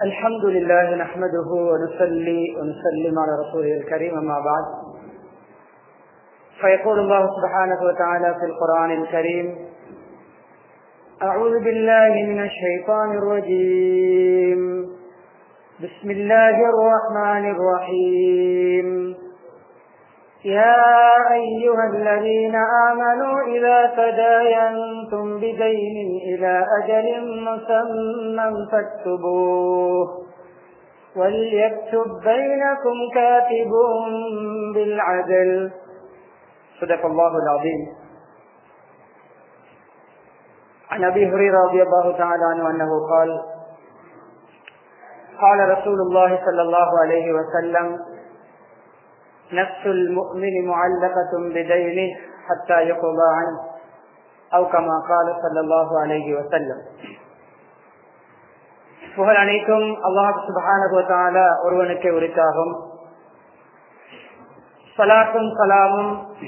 الحمد لله نحمده ونصلي ونسلم على رسوله الكريم أما بعد فيقول الله سبحانه وتعالى في القرآن الكريم أعوذ بالله من الشيطان الرجيم بسم الله الرحمن الرحيم يا أيها الذين آمنوا إذا تداينتم بدين إلى أجل مسمى فاكتبوه وليكتب بينكم كاتب بالعدل صدق الله العظيم عن أبي هريرة رضي الله تعالى عنه أنه قال قال رسول الله صلى الله عليه وسلم نفس المؤمن معلقة بدينه حتى يقضى عنه أو كما قال صلى الله عليه وسلم புகழ் அனைத்தும் அல்லாஹ் சுபஹான ஒருவனுக்கு உரித்தாகும் சலாத்தும் சலாமும்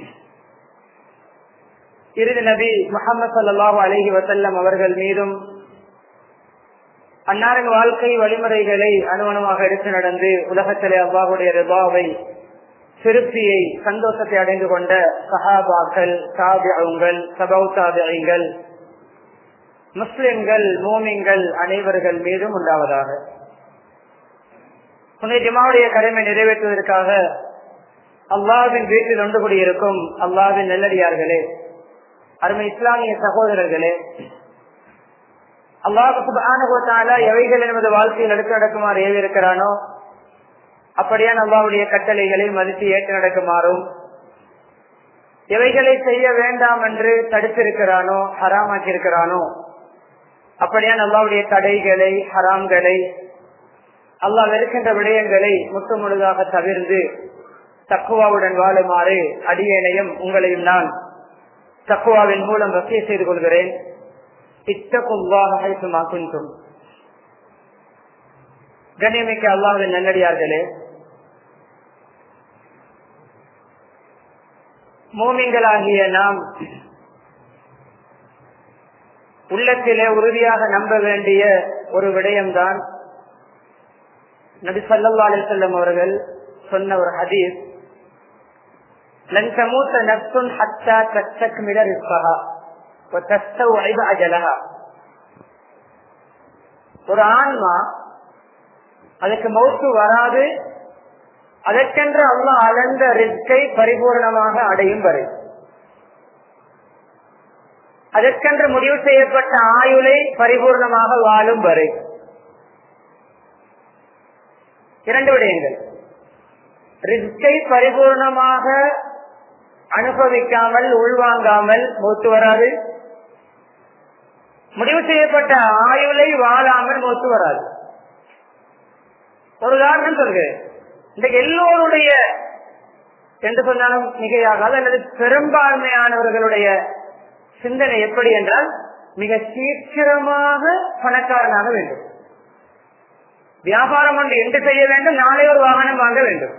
இறுதி நபி முகமது சல்லாஹூ அலஹி வசல்லம் அவர்கள் மீதும் அன்னாரின் வாழ்க்கை வழிமுறைகளை அனுமணமாக எடுத்து நடந்து உலகத்திலே அவ்வாவுடைய ரிபாவை திருப்தியை சந்தோஷத்தை அடைந்து கொண்ட சஹாபாக்கள் தாபியங்கள் சபௌதாபியங்கள் முஸ்லிம்கள் மோமிங்கள் அனைவர்கள் மீதும் உண்டாவதாக புனித ஜமாவுடைய கடமை நிறைவேற்றுவதற்காக அல்லாவின் வீட்டில் ஒன்று கூடியிருக்கும் அல்லாவின் நெல்லடியார்களே அருமை இஸ்லாமிய சகோதரர்களே அல்லாஹால எவைகள் என்பது வாழ்க்கையில் எடுத்து நடக்குமாறு ஏவிருக்கிறானோ அப்படியான் அல்லாவுடைய கட்டளைகளை மதித்து ஏற்று நடக்குமாறும் எவைகளை செய்ய வேண்டாம் என்று தடுத்திருக்கிறானோ ஹராமாக்கி இருக்கிறானோ அப்படியான் அல்லாவுடைய தடைகளை ஹராம்களை அல்லாஹ் வெறுக்கின்ற விடயங்களை முற்று முழுதாக தவிர்ந்து தக்குவாவுடன் வாழுமாறு அடியேனையும் உங்களையும் நான் தக்குவாவின் மூலம் வசிய செய்து கொள்கிறேன் இத்தகுவாகும் கண்ணியமிக்க அல்லாவின் நல்லடியார்களே மோமிங்களாகிய நாம் உள்ளத்திலே உறுதியாக நம்ப வேண்டிய ஒரு விடயம்தான் நபி சல்லா அலிசல்லம் அவர்கள் சொன்ன ஒரு ஹதீஸ் لن تموت نفس حتى تستكمل رزقها وتستوعب أجلها ஒரு ஆன்மா அதுக்கு மௌத்து வராது அதற்கென்று அல்ல அளந்த ரிஸ்கை பரிபூர்ணமாக அடையும் வரை அதற்கென்று முடிவு செய்யப்பட்ட ஆயுளை பரிபூர்ணமாக வாழும் வரை இரண்டு விடயங்கள் ரிஸ்கை பரிபூர்ணமாக அனுபவிக்காமல் உள்வாங்காமல் மூத்து வராது முடிவு செய்யப்பட்ட ஆயுளை வாழாமல் மூத்து வராது ஒரு உதாரணம் சொல்கிறேன் இன்றைக்கு எல்லோருடைய என்று சொன்னாலும் மிகையாகாது அல்லது பெரும்பான்மையானவர்களுடைய சிந்தனை எப்படி என்றால் மிக சீக்கிரமாக பணக்காரனாக வேண்டும் வியாபாரம் ஒன்று என்று செய்ய வேண்டும் நாளை ஒரு வாகனம் வாங்க வேண்டும்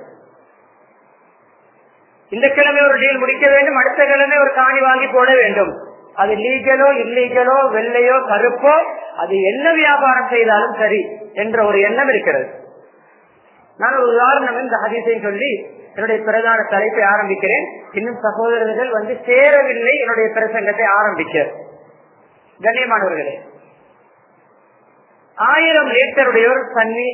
இந்த கிழமை ஒரு டீல் முடிக்க வேண்டும் அடுத்த கிழமை ஒரு காணி வாங்கி போட வேண்டும் அது லீகலோ இல்லீகலோ வெள்ளையோ கருப்போ அது என்ன வியாபாரம் செய்தாலும் சரி என்ற ஒரு எண்ணம் இருக்கிறது நான் ஒரு உதாரணம் இந்த ஹதீஸை சொல்லி என்னுடைய பிரதான தலைப்பை ஆரம்பிக்கிறேன் இன்னும் சகோதரர்கள் வந்து சேரவில்லை என்னுடைய பிரசங்கத்தை ஆரம்பிக்க கண்ணியமானவர்களே ஆயிரம் லிட்டருடைய ஒரு தண்ணி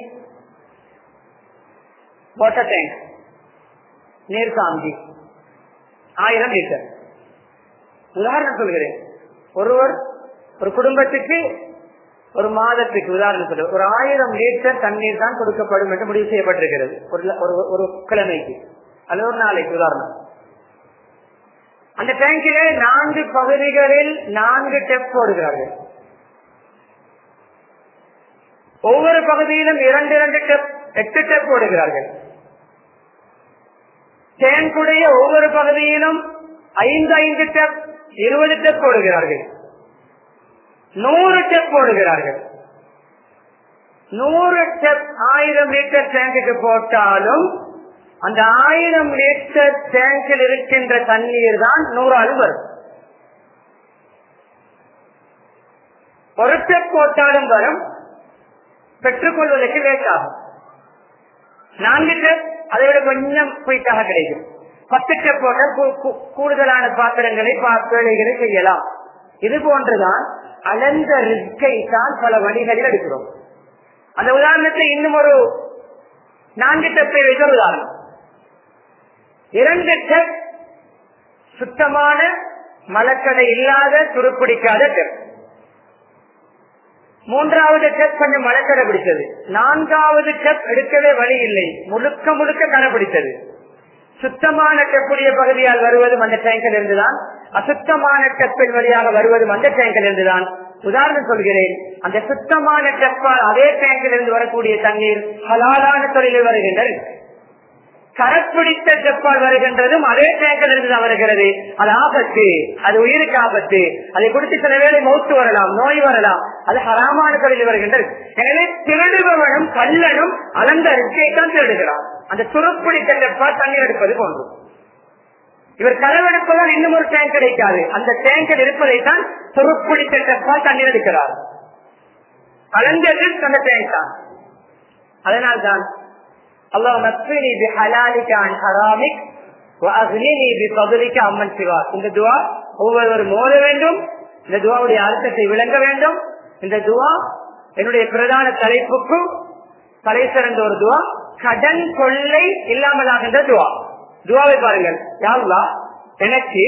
வாட்டர் டேங்க் நீர் சாந்தி ஆயிரம் லிட்டர் உதாரணம் சொல்கிறேன் ஒருவர் ஒரு குடும்பத்துக்கு ஒரு மாதத்துக்கு உதாரணம் சொல்ற ஒரு ஆயிரம் லிட்டர் தண்ணீர் தான் கொடுக்கப்படும் என்று முடிவு செய்யப்பட்டிருக்கிறது ஒரு கிழமைக்கு அல்லது ஒரு நாளைக்கு உதாரணம் அந்த டேங்கிலே நான்கு பகுதிகளில் நான்கு டெப் போடுகிறார்கள் ஒவ்வொரு பகுதியிலும் இரண்டு இரண்டு டெப் எட்டு டெப் போடுகிறார்கள் டேங்குடைய ஒவ்வொரு பகுதியிலும் ஐந்து ஐந்து டெப் இருபது டெப் போடுகிறார்கள் நூறு டெப் போடுகிறார்கள் நூறு டெப் ஆயிரம் லிட்டர் டேங்குக்கு போட்டாலும் அந்த ஆயிரம் லிட்டர் டேங்கில் இருக்கின்ற தண்ணீர் தான் நூறாலும் வரும் ஒரு ஸ்டெப் போட்டாலும் வரும் பெற்றுக்கொள்வதற்கு லேட் ஆகும் நான்கு ஸ்டெப் அதை விட கொஞ்சம் குயிக்காக கிடைக்கும் பத்து ஸ்டெப் போட்ட கூ- கூ- கூடுதலான பாத்திரங்களை பா- வேலைகளை செய்யலாம் இது போன்றுதான் அலந்த ரிஸ்கை தான் பல வழிகளில் எடுக்கிறோம் அந்த உதாரணத்தை இன்னும் ஒரு நான்கு ஸ்டெப்பை வைத்த ஒரு உதாரணம் இரண்டு ஸ்டெப் சுத்தமான மலக்கடை இல்லாத துருப்பிடிக்காத ஸ்டெப் மூன்றாவது ஸ்டெப் கொஞ்சம் மலக்கடை பிடித்தது நான்காவது ஸ்டெப் எடுக்கவே வழி இல்லை முழுக்க முழுக்க கடைபிடித்தது சுத்தமான ஸ்டெப்புடைய பகுதியால் வருவதும் அந்த டேங்கில் இருந்துதான் அசுத்தமான ஸ்டெப்பின் வழியாக வருவதும் அந்த டேங்கில் இருந்துதான் உதாரணம் சொல்கிறேன் அந்த சுத்தமான ஸ்டெப்பால் அதே டேங்கில் இருந்து வரக்கூடிய தண்ணீர் ஹலாலான தொழிலில் வருகின்றது கரப்பிடித்த செப்பால் வருகின்றதும் அதே டேங்கில் இருந்து தான் வருகிறது அது ஆபத்து அது உயிருக்கு ஆபத்து அதை குடித்து சில வேளை மௌத்து வரலாம் நோய் வரலாம் அது ஹராமான தொழில் வருகின்றது எனவே திருடுபவனும் கல்லனும் அலந்த ரிச்சை தான் திருடுகிறான் அந்த துருப்பிடித்த செப்பால் தண்ணீர் எடுப்பது போன்றும் இவர் களவெடுப்பதால் இன்னும் ஒரு டேங்க் கிடைக்காது அந்த டேங்கர் இருப்பதைத்தான் துருப்பிடித்த செப்பால் தண்ணீர் எடுக்கிறார் அலந்தது அந்த டேங்க் தான் அதனால்தான் அல்லாஹ் நத்வினி பி ஹலாலிக அன் ஹராமிக் வஅக்னினி பி ஃபضلிக அம்மன் சிவா இந்த துஆ ஒவ்வொருவரும் ஓத வேண்டும் இந்த துஆவுடைய அர்த்தத்தை விளங்க வேண்டும் இந்த துஆ என்னுடைய பிரதான தலைப்புக்கும் தலை சிறந்த ஒரு துஆ கடன் கொள்ளை இல்லாமலாகின்ற துஆ துஆவை பாருங்கள் யா அல்லாஹ் எனக்கு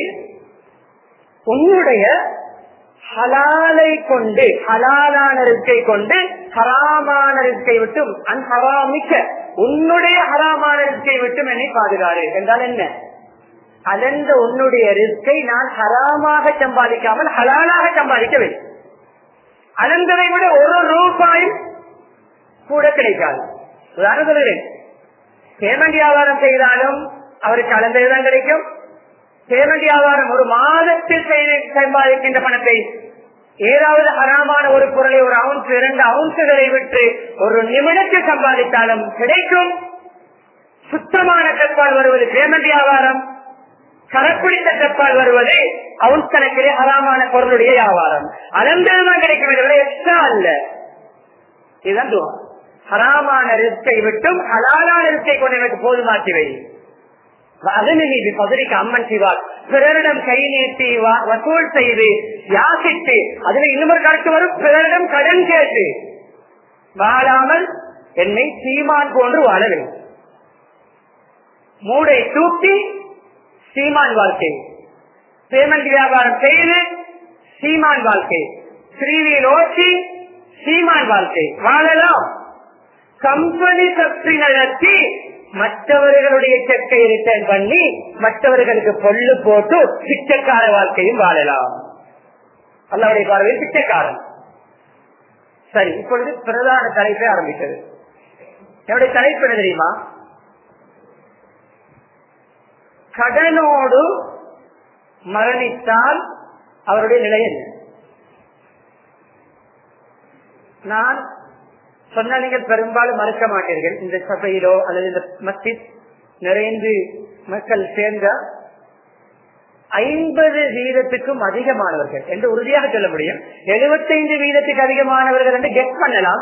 உன்னுடைய ஹலாலை கொண்டு ஹலாலான ரிஸ்கை கொண்டு ஹராமான ரிஸ்கை விட்டும் அன் ஹராமிக்க உன்னுடைய ஹராமான ரிஸ்கை விட்டும் என்னை பாதுகாரு என்றால் என்ன அலந்த உன்னுடைய ரிஸ்கை நான் ஹராமாக சம்பாதிக்காமல் ஹலாலாக சம்பாதிக்க வேண்டும் அலந்ததை விட ஒரு ரூபாயும் கூட கிடைக்காது உதாரணம் சொல்கிறேன் பேமெண்ட் வியாபாரம் செய்தாலும் அவருக்கு அலந்ததுதான் கிடைக்கும் பேமெண்ட் வியாபாரம் ஒரு மாதத்தில் செய்து சம்பாதிக்கின்ற பணத்தை ஏதாவது ஹராமான ஒரு பொருளை ஒரு அவுன்ஸ் இரண்டு அவுன்ஸுகளை விட்டு ஒரு நிமிடத்தில் சம்பாதித்தாலும் கிடைக்கும் சுத்தமான கற்பால் வருவது பேமெண்ட் வியாபாரம் கரப்பிடித்த கற்பால் வருவது அவுன்ஸ் கணக்கிலே ஹராமான பொருளுடைய வியாபாரம் அலந்ததுதான் கிடைக்கும் இதை எக்ஸ்ட்ரா அல்ல இதுதான் துவா. ஹராமான ரிஸ்கை விட்டும் ஹலாலான ரிஸ்கை கொண்டு எனக்கு போதுமாக்கி வை அதனை பகுதிக்கு அம்மன் செய்வார் பிறரிடம் கை நீட்டி வ- வசூல் செய்து யாசித்து அதுல இன்னொரு கணக்கு வரும் பிறரிடம் கடன் கேட்டு வாழாமல் என்னை சீமான் போன்று வாழ வேண்டும் மூடை தூக்கி சீமான் வாழ்க்கை பேமெண்ட் வியாபாரம் செய்து சீமான் வாழ்க்கை ஸ்ரீவியில் ஓட்டி சீமான் வாழ்க்கை வாழலாம் கம்பெனி சக்தி நடத்தி மற்றவர்களுடைய செக்கை ரிட்டர்ன் பண்ணி மற்றவர்களுக்கு பொல்லு போட்டு பிச்சைக்கார வாழ்க்கையும் வாழலாம் அல்லாவுடைய பார்வையில் பிச்சைக்காரன் சரி இப்பொழுது பிரதான தலைப்பை ஆரம்பித்தது என்னுடைய தலைப்பு என்ன தெரியுமா கடனோடு மரணித்தால் அவருடைய நிலை என்ன நான் சொன்ன நீங்கள் பெரும்பாலும் மறுக்க மாட்டீர்கள் இந்த சபையிலோ அல்லது இந்த மஸ்ஜித் நிறைந்து மக்கள் சேர்ந்த ஐம்பது வீதத்துக்கும் அதிகமானவர்கள் என்று உறுதியாக சொல்ல முடியும் எழுபத்தைந்து வீதத்துக்கு அதிகமானவர்கள் என்று கெட் பண்ணலாம்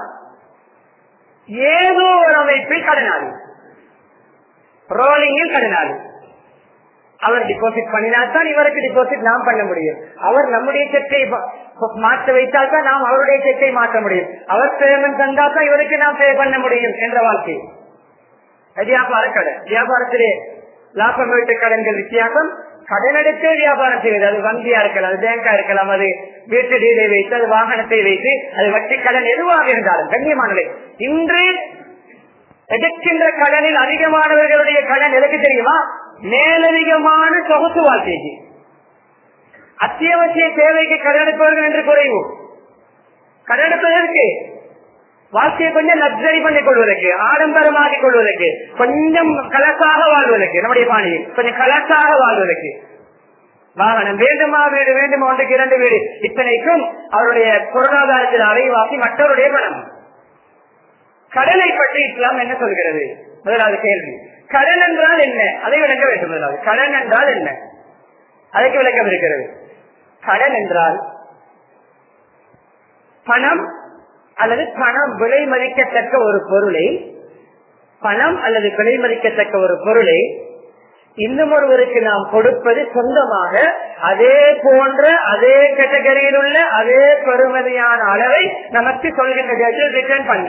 ஏதோ ஒரு அமைப்பில் கடனாளி ரோலிங்கில் கடனாளி அவர் டிபாசிட் பண்ணினால்தான் இவருக்கு டிபாசிட் நாம் பண்ண முடியும் அவர் நம்முடைய செக்கை மாற்ற வைத்தால் தான் நாம் அவருடைய செக்கை மாற்ற முடியும் அவர் பேமெண்ட் தந்தால் தான் இவருக்கு நாம் பே பண்ண முடியும் என்ற வாழ்க்கை வியாபார கடன் வியாபாரத்திலே லாபம் வீட்டு கடன்கள் வித்தியாசம் கடன் எடுத்து வியாபாரம் செய்வது அது வங்கியா இருக்கலாம் அது பேங்கா இருக்கலாம் அது வீட்டு டீலை வைத்து அது வாகனத்தை வைத்து அது வட்டி கடன் எதுவாக இருந்தாலும் கண்ணியமானவை இன்று எடுக்கின்ற கடனில் அதிகமானவர்களுடைய கடன் எதுக்கு தெரியுமா மேலதிகமான சொகுசு வாழ்க்கைக்கு அத்தியாவசிய தேவைக்கு கடன் எடுப்பவர்கள் என்று குறைவு கடன் எடுப்பதற்கு வாழ்க்கையை கொஞ்சம் லக்ஸரி பண்ணிக் கொள்வதற்கு ஆடம்பரமாக்கிக் கொள்வதற்கு கொஞ்சம் கலசாக வாழ்வதற்கு நம்முடைய பாணியில் கொஞ்சம் கலசாக வாழ்வதற்கு வாகனம் வேண்டுமா வீடு வேண்டுமா ஒன்றுக்கு இரண்டு வீடு இத்தனைக்கும் அவருடைய பொருளாதாரத்தில் அரைவாசி மற்றவருடைய பணம் கடனை பற்றி இஸ்லாம் என்ன சொல்கிறது முதலாவது கேள்வி கடன் என்றால் என்ன அதை விளக்க வேண்டும் முதலாவது கடன் என்றால் என்ன அதற்கு விளக்கம் இருக்கிறது கடன் என்றால் பணம் அல்லது பணம் விலை மதிக்கத்தக்க ஒரு பொருளை பணம் அல்லது விலை மதிக்கத்தக்க ஒரு பொருளை இன்னும் ஒருவருக்கு நாம் கொடுப்பது சொந்தமாக அதே போன்ற அதே கேட்டகரியில் உள்ள அதே பெறுமதியான அளவை நமக்கு சொல்கின்ற ரிட்டர்ன் பண்ண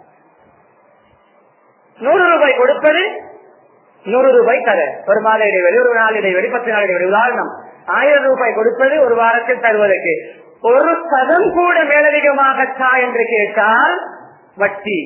நூறு ரூபாய் கொடுப்பது நூறு ரூபாய் தர ஒரு மாத இடைவெளி ஒரு நாள் இடைவெளி பத்து நாள் இடைவெளி உதாரணம் ஆயிரம் ரூபாய் கொடுப்பது ஒரு வாரத்தில் தருவதற்கு ஒரு சதம் கூட மேலதிகமாக தா என்று கேட்டால் வட்டி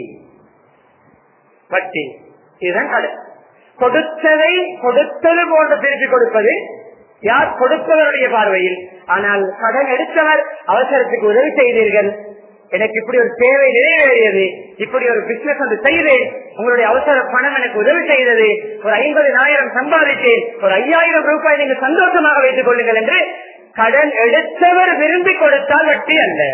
வட்டி இதுதான் கடன் கொடுத்ததை கொடுத்தது போன்று திருப்பி கொடுப்பது யார் கொடுப்பவருடைய பார்வையில் ஆனால் கடன் எடுத்தவர் அவசரத்துக்கு உதவி செய்தீர்கள் எனக்கு இப்படி ஒரு தேவை நிறைவேறியது இப்படி ஒரு பிசினஸ் வந்து செய்தேன் உங்களுடைய அவசர பணம் எனக்கு உதவி செய்தது ஒரு ஐம்பதினாயிரம் சம்பாதித்தேன் ஒரு ஐயாயிரம் ரூபாய் நீங்கள் சந்தோஷமாக வைத்துக் கொள்ளுங்கள் என்று கடன் எடுத்தவர் விரும்பி கொடுத்தால் வட்டி அல்ல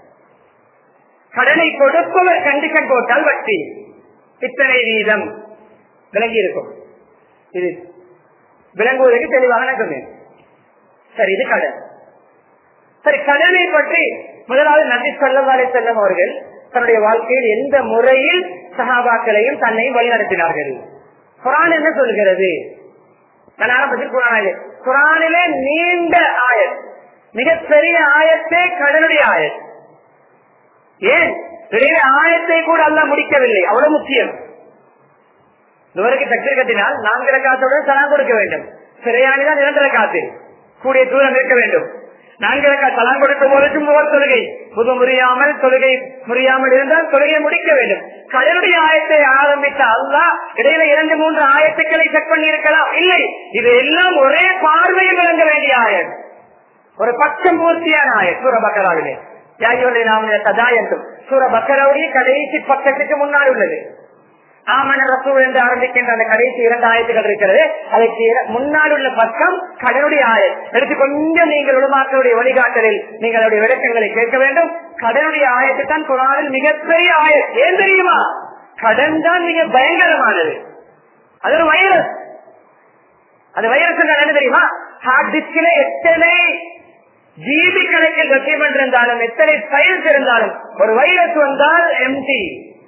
கடனை கொடுப்பவர் கண்டிஷன் போட்டால் வட்டி இத்தனை வீதம் விளங்கி இருக்கும் இது விளங்குவதற்கு தெளிவாக நான் சொன்னேன் சரி இது கடன் சரி கடனை பற்றி முதலாவது நபி சொல்லவாலே செல்லும் அவர்கள் தன்னுடைய வாழ்க்கையில் எந்த முறையில் சகாபாக்களையும் தன்னையும் வழிநடத்தினார்கள் குரான் என்ன சொல்கிறது நான் ஆரம்பத்தில் குரானிலே குரானிலே நீண்ட ஆயத் மிகப்பெரிய ஆயத்தே கடனுடைய ஆயத் ஏன் பெரிய ஆயத்தை கூட அல்ல முடிக்கவில்லை அவ்வளவு முக்கியம் இவருக்கு தக்தீர் கட்டினால் நான்கு ரக்காத்துடன் சலாம் கொடுக்க வேண்டும் சிறையானிதான் நிரந்தர காத்து கூடிய தூரம் இருக்க வேண்டும் நான்கு ரக்கா சலாம் கொடுக்கும் போது மூவர் தொழுகை புது முறியாமல் தொழுகை முறியாமல் இருந்தால் தொழுகை முடிக்க வேண்டும் கடனுடைய ஆயத்தை ஆரம்பித்த அல்லா இடையில இரண்டு மூன்று ஆயத்துக்களை செக் பண்ணி இருக்கலாம் இல்லை இது எல்லாம் ஒரே பார்வையில் விளங்க வேண்டிய ஆயத் ஒரு பக்கம் பூர்த்தியான ஆயத் சூர பக்கராவிலே யாயோலை நாம் கதாயந்தும் சூர பக்கராவுடைய கடைசி பக்கத்துக்கு முன்னால் உள்ளது ஆமன ரசூல் என்று ஆரம்பிக்கின்ற அந்த கடைசி இரண்டு ஆயத்துகள் இருக்கிறது அதற்கு முன்னால் உள்ள பக்கம் கடனுடைய ஆயத் எடுத்து கொஞ்சம் நீங்கள் உடமாக்களுடைய வழிகாட்டலில் நீங்களுடைய விளக்கங்களை கேட்க வேண்டும் கடனுடைய ஆயத்து தான் குரானில் மிகப்பெரிய ஆயத் ஏன் தெரியுமா கடன் தான் மிக பயங்கரமானது அது ஒரு வைரஸ் அது வைரஸ் என்ன தெரியுமா ஹார்ட் டிஸ்கில எத்தனை ஜிபி கணக்கில் டாக்குமெண்ட் இருந்தாலும் எத்தனை ஃபைல்ஸ் இருந்தாலும் ஒரு வைரஸ் வந்தால் எம்டி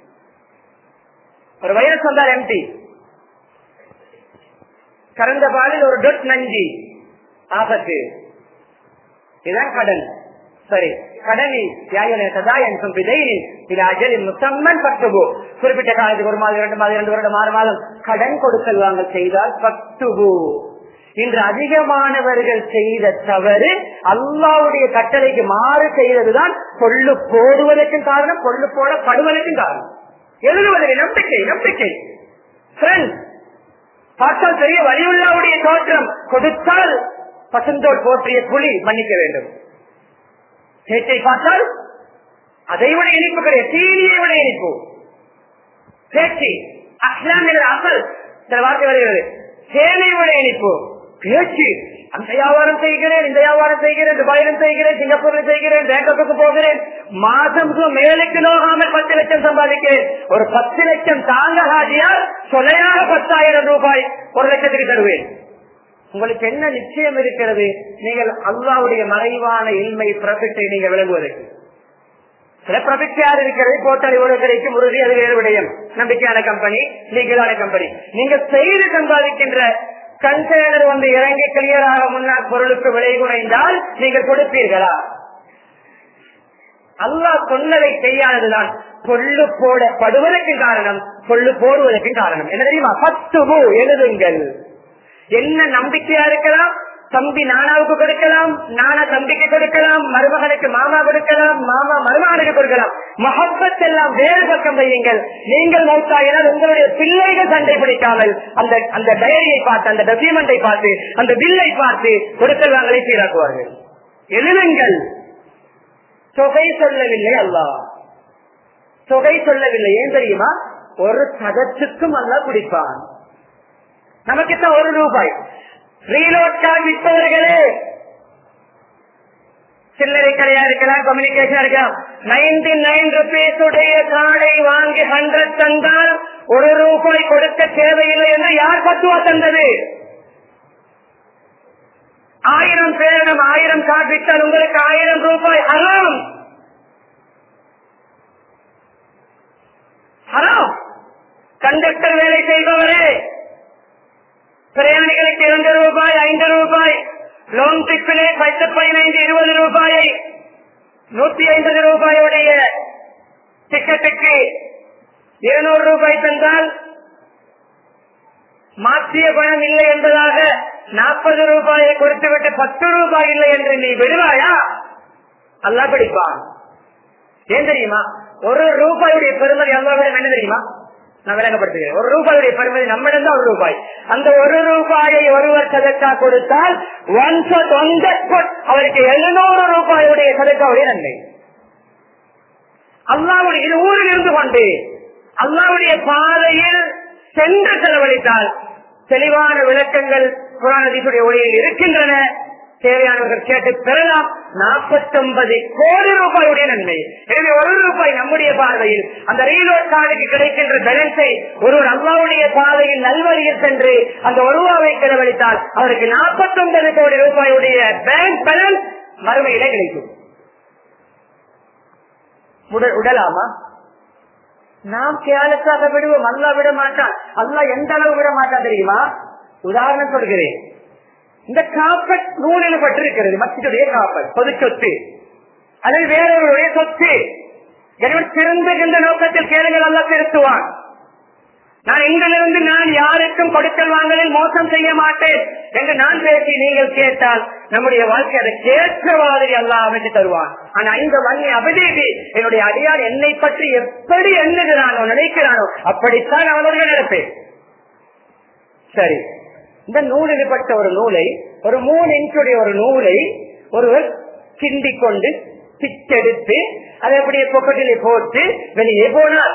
ஒரு வைரஸ் வந்தால் எம்டி கறந்த பாலில் ஒரு டொட் நஞ்சி ஆபத்து இதுதான் கடன் சரி கடனை குறிப்பிட்ட காலத்துக்கு ஒரு மாதம் இரண்டு மாதம் இரண்டு வருடம் ஆறு மாதம் கடன் கொடுக்கல் வாங்கல் செய்தால் பத்துபு இன்று அதிகமானவர்கள் செய்த தவறு அல்லாவுடைய கட்டளைக்கு மாறு செய்ததுதான் கொள்ளு போடுவதற்கும் காரணம் கொள்ளு போடப்படுவதற்கும் காரணம் எழுதுவதற்கு நம்பிக்கை நம்பிக்கை பார்த்தால் பெரிய வலியுள்ளாவுடைய தோற்றம் கொடுத்தால் பசுந்தோல் போற்றிய புலி மன்னிக்க வேண்டும் பேச்சை பார்த்தால் அதை விட இனிப்பு கிடையாது தீனியை விட இனிப்பு பேச்சு அஸ்லாம் அசல் சில வார்த்தை வருகிறது சேனை விட இனிப்பு பேச்சு அந்த வியாபாரம் செய்கிறேன் இந்த வியாபாரம் செய்கிறேன் துபாயிலும் செய்கிறேன் சிங்கப்பூர்ல செய்கிறேன் பேங்காக்கு போகிறேன் மாசம் மேலுக்கு நோகாமல் பத்து லட்சம் சம்பாதிக்கிறேன் ஒரு பத்து லட்சம் தாங்க ஹாஜியால் சொலையாக பத்தாயிரம் ரூபாய் ஒரு லட்சத்துக்கு தருவேன் உங்களுக்கு என்ன நிச்சயம் இருக்கிறது நீங்கள் அல்லாவுடைய மறைவான இன்மை ப்ராஃபிட்டை நீங்க விளங்குவதற்கு சில ப்ராஃபிட் யார் இருக்கிறது போட்டால் இவ்வளவு கிடைக்கும் உறுதி அது வேறு விடயம் நம்பிக்கையான கம்பெனி லீகலான கம்பெனி நீங்க செய்து சம்பாதிக்கின்ற கண்டெய்னர் வந்து இறங்கி கிளியராக முன்னால் பொருளுக்கு விலை குறைந்தால் நீங்கள் கொடுப்பீர்களா அல்லாஹ் சொன்னதை செய்யாததுதான் கொள்ளு போடப்படுவதற்கு காரணம் கொள்ளு போடுவதற்கு காரணம் என்ன தெரியுமா பத்து எழுதுங்கள் என்ன நம்பிக்கையா இருக்கலாம் தம்பி நானாவுக்கு கொடுக்கலாம் நானா தம்பிக்கு கொடுக்கலாம் மருமகனுக்கு மாமா கொடுக்கலாம் மாமா மருமகனுக்கு கொடுக்கலாம் மஹப்பத் எல்லாம் வேறு பக்கம் வையுங்கள் நீங்கள் மௌத்தாகினால் உங்களுடைய பிள்ளைகள் சண்டை பிடிக்காமல் அந்த அந்த டைரியை பார்த்து அந்த டாக்குமெண்டை பார்த்து அந்த பில்லை பார்த்து கொடுக்கல் வாங்கலை சீராக்குவார்கள் எழுதுங்கள் தொகை சொல்லவில்லை அல்லா தொகை சொல்லவில்லை ஏன் தெரியுமா ஒரு சதத்துக்கும் அல்லா குடிப்பான் நமக்கு ஒரு ரூபாய் ரீலோட் கார்டு விற்பவர்களே சில்லறை கடையா இருக்கலாம் கம்யூனிகேஷன் இருக்கலாம் நைன்டி நைன் ருபீஸ் உடைய கார்டை வாங்கி ஹண்ட்ரட் தந்தால் ஒரு ரூபாய் கொடுக்க தேவையில்லை என்று யார் பத்துவா தந்தது ஆயிரம் பேரிடம் ஆயிரம் கார்டு விட்டால் உங்களுக்கு ஆயிரம் ரூபாய் அறம் ஹராம் கண்டக்டர் வேலை செய்பவரே பிரயாணிகளுக்கு இரண்டு ரூபாய் ஐந்து ரூபாய் லோன் டிப்பிலே பத்து பதினைந்து இருபது ரூபாயை நூத்தி ஐம்பது ரூபாயுடைய டிக்கெட்டுக்கு இருநூறு ரூபாய் தந்தால் மாற்றிய பணம் இல்லை என்பதாக நாற்பது ரூபாயை கொடுத்துவிட்டு பத்து ரூபாய் இல்லை என்று நீ விடுவாயா அல்லா பிடிப்பான் ஏன் தெரியுமா ஒரு ரூபாயுடைய பெருமதி அல்லாவிடம் என்ன தெரியுமா நான் விளங்கப்படுத்துகிறேன் ஒரு ரூபாயுடைய பெருமதி நம்மிடம் தான் ஒரு ரூபாய் அந்த ஒரு ரூபாயை ஒருவர் சதக்கா கொடுத்தால் ஒன் ஷாட் ஒன் அவருக்கு எழுநூறு ரூபாயுடைய சதக்காவுடைய நன்மை அல்லாவுடைய இது ஊரில் இருந்து கொண்டு அல்லாவுடைய பாதையில் சென்று செலவழித்தால் தெளிவான விளக்கங்கள் புராணதீசுடைய ஒளியில் இருக்கின்றன தேவையானவர்கள் கேட்டு பெறலாம் நாற்பத்தி ஒன்பது கோடி ரூபாயுடைய நன்மை எனவே ஒரு ரூபாய் நம்முடைய பார்வையில் அந்த ரீலோட் கார்டுக்கு கிடைக்கின்ற பேலன்ஸை ஒருவர் அல்லாவுடைய பாதையில் நல்வழியில் சென்று அந்த ஒரு ரூபாவை செலவழித்தால் அவருக்கு நாற்பத்தி ஒன்பது கோடி ரூபாயுடைய பேங்க் பேலன்ஸ் மறுமையிலே கிடைக்கும் உட- உடலாமா நாம் கேலஸாக விடுவோம் அல்லா விட மாட்டான் அல்லா எந்த அளவு விட மாட்டான் தெரியுமா உதாரணம் சொல்கிறேன் இந்த காப்பட் நூலில் பட்டிருக்கிறது மசிதுடைய காப்பட் பொது சொத்து அல்லது வேறொருடைய சொத்து எனவே திருந்துகின்ற நோக்கத்தில் கேளுங்கள் அல்ல திருத்துவான் நான் எங்கிலிருந்து நான் யாருக்கும் கொடுக்கல் வாங்கலில் மோசம் செய்ய மாட்டேன் என்று நான் பேசி நீங்கள் கேட்டால் நம்முடைய வாழ்க்கை அதை கேட்ட மாதிரி அல்லாஹ் அமைச்சு தருவான் ஆனா இந்த வங்கி அபிதேவி என்னுடைய அடியார் என்னை பற்றி எப்படி எண்ணுகிறானோ நினைக்கிறானோ அப்படித்தான் அவர்கள் நடப்பேன் சரி இந்த நூலில் பட்ட ஒரு நூலை ஒரு மூணு இன்ச்சுடைய ஒரு நூலை ஒருவர் கிண்டிக் கொண்டு பிச்செடுத்து அதை அப்படியே பொக்கட்டிலே போட்டு வெளியே போனார்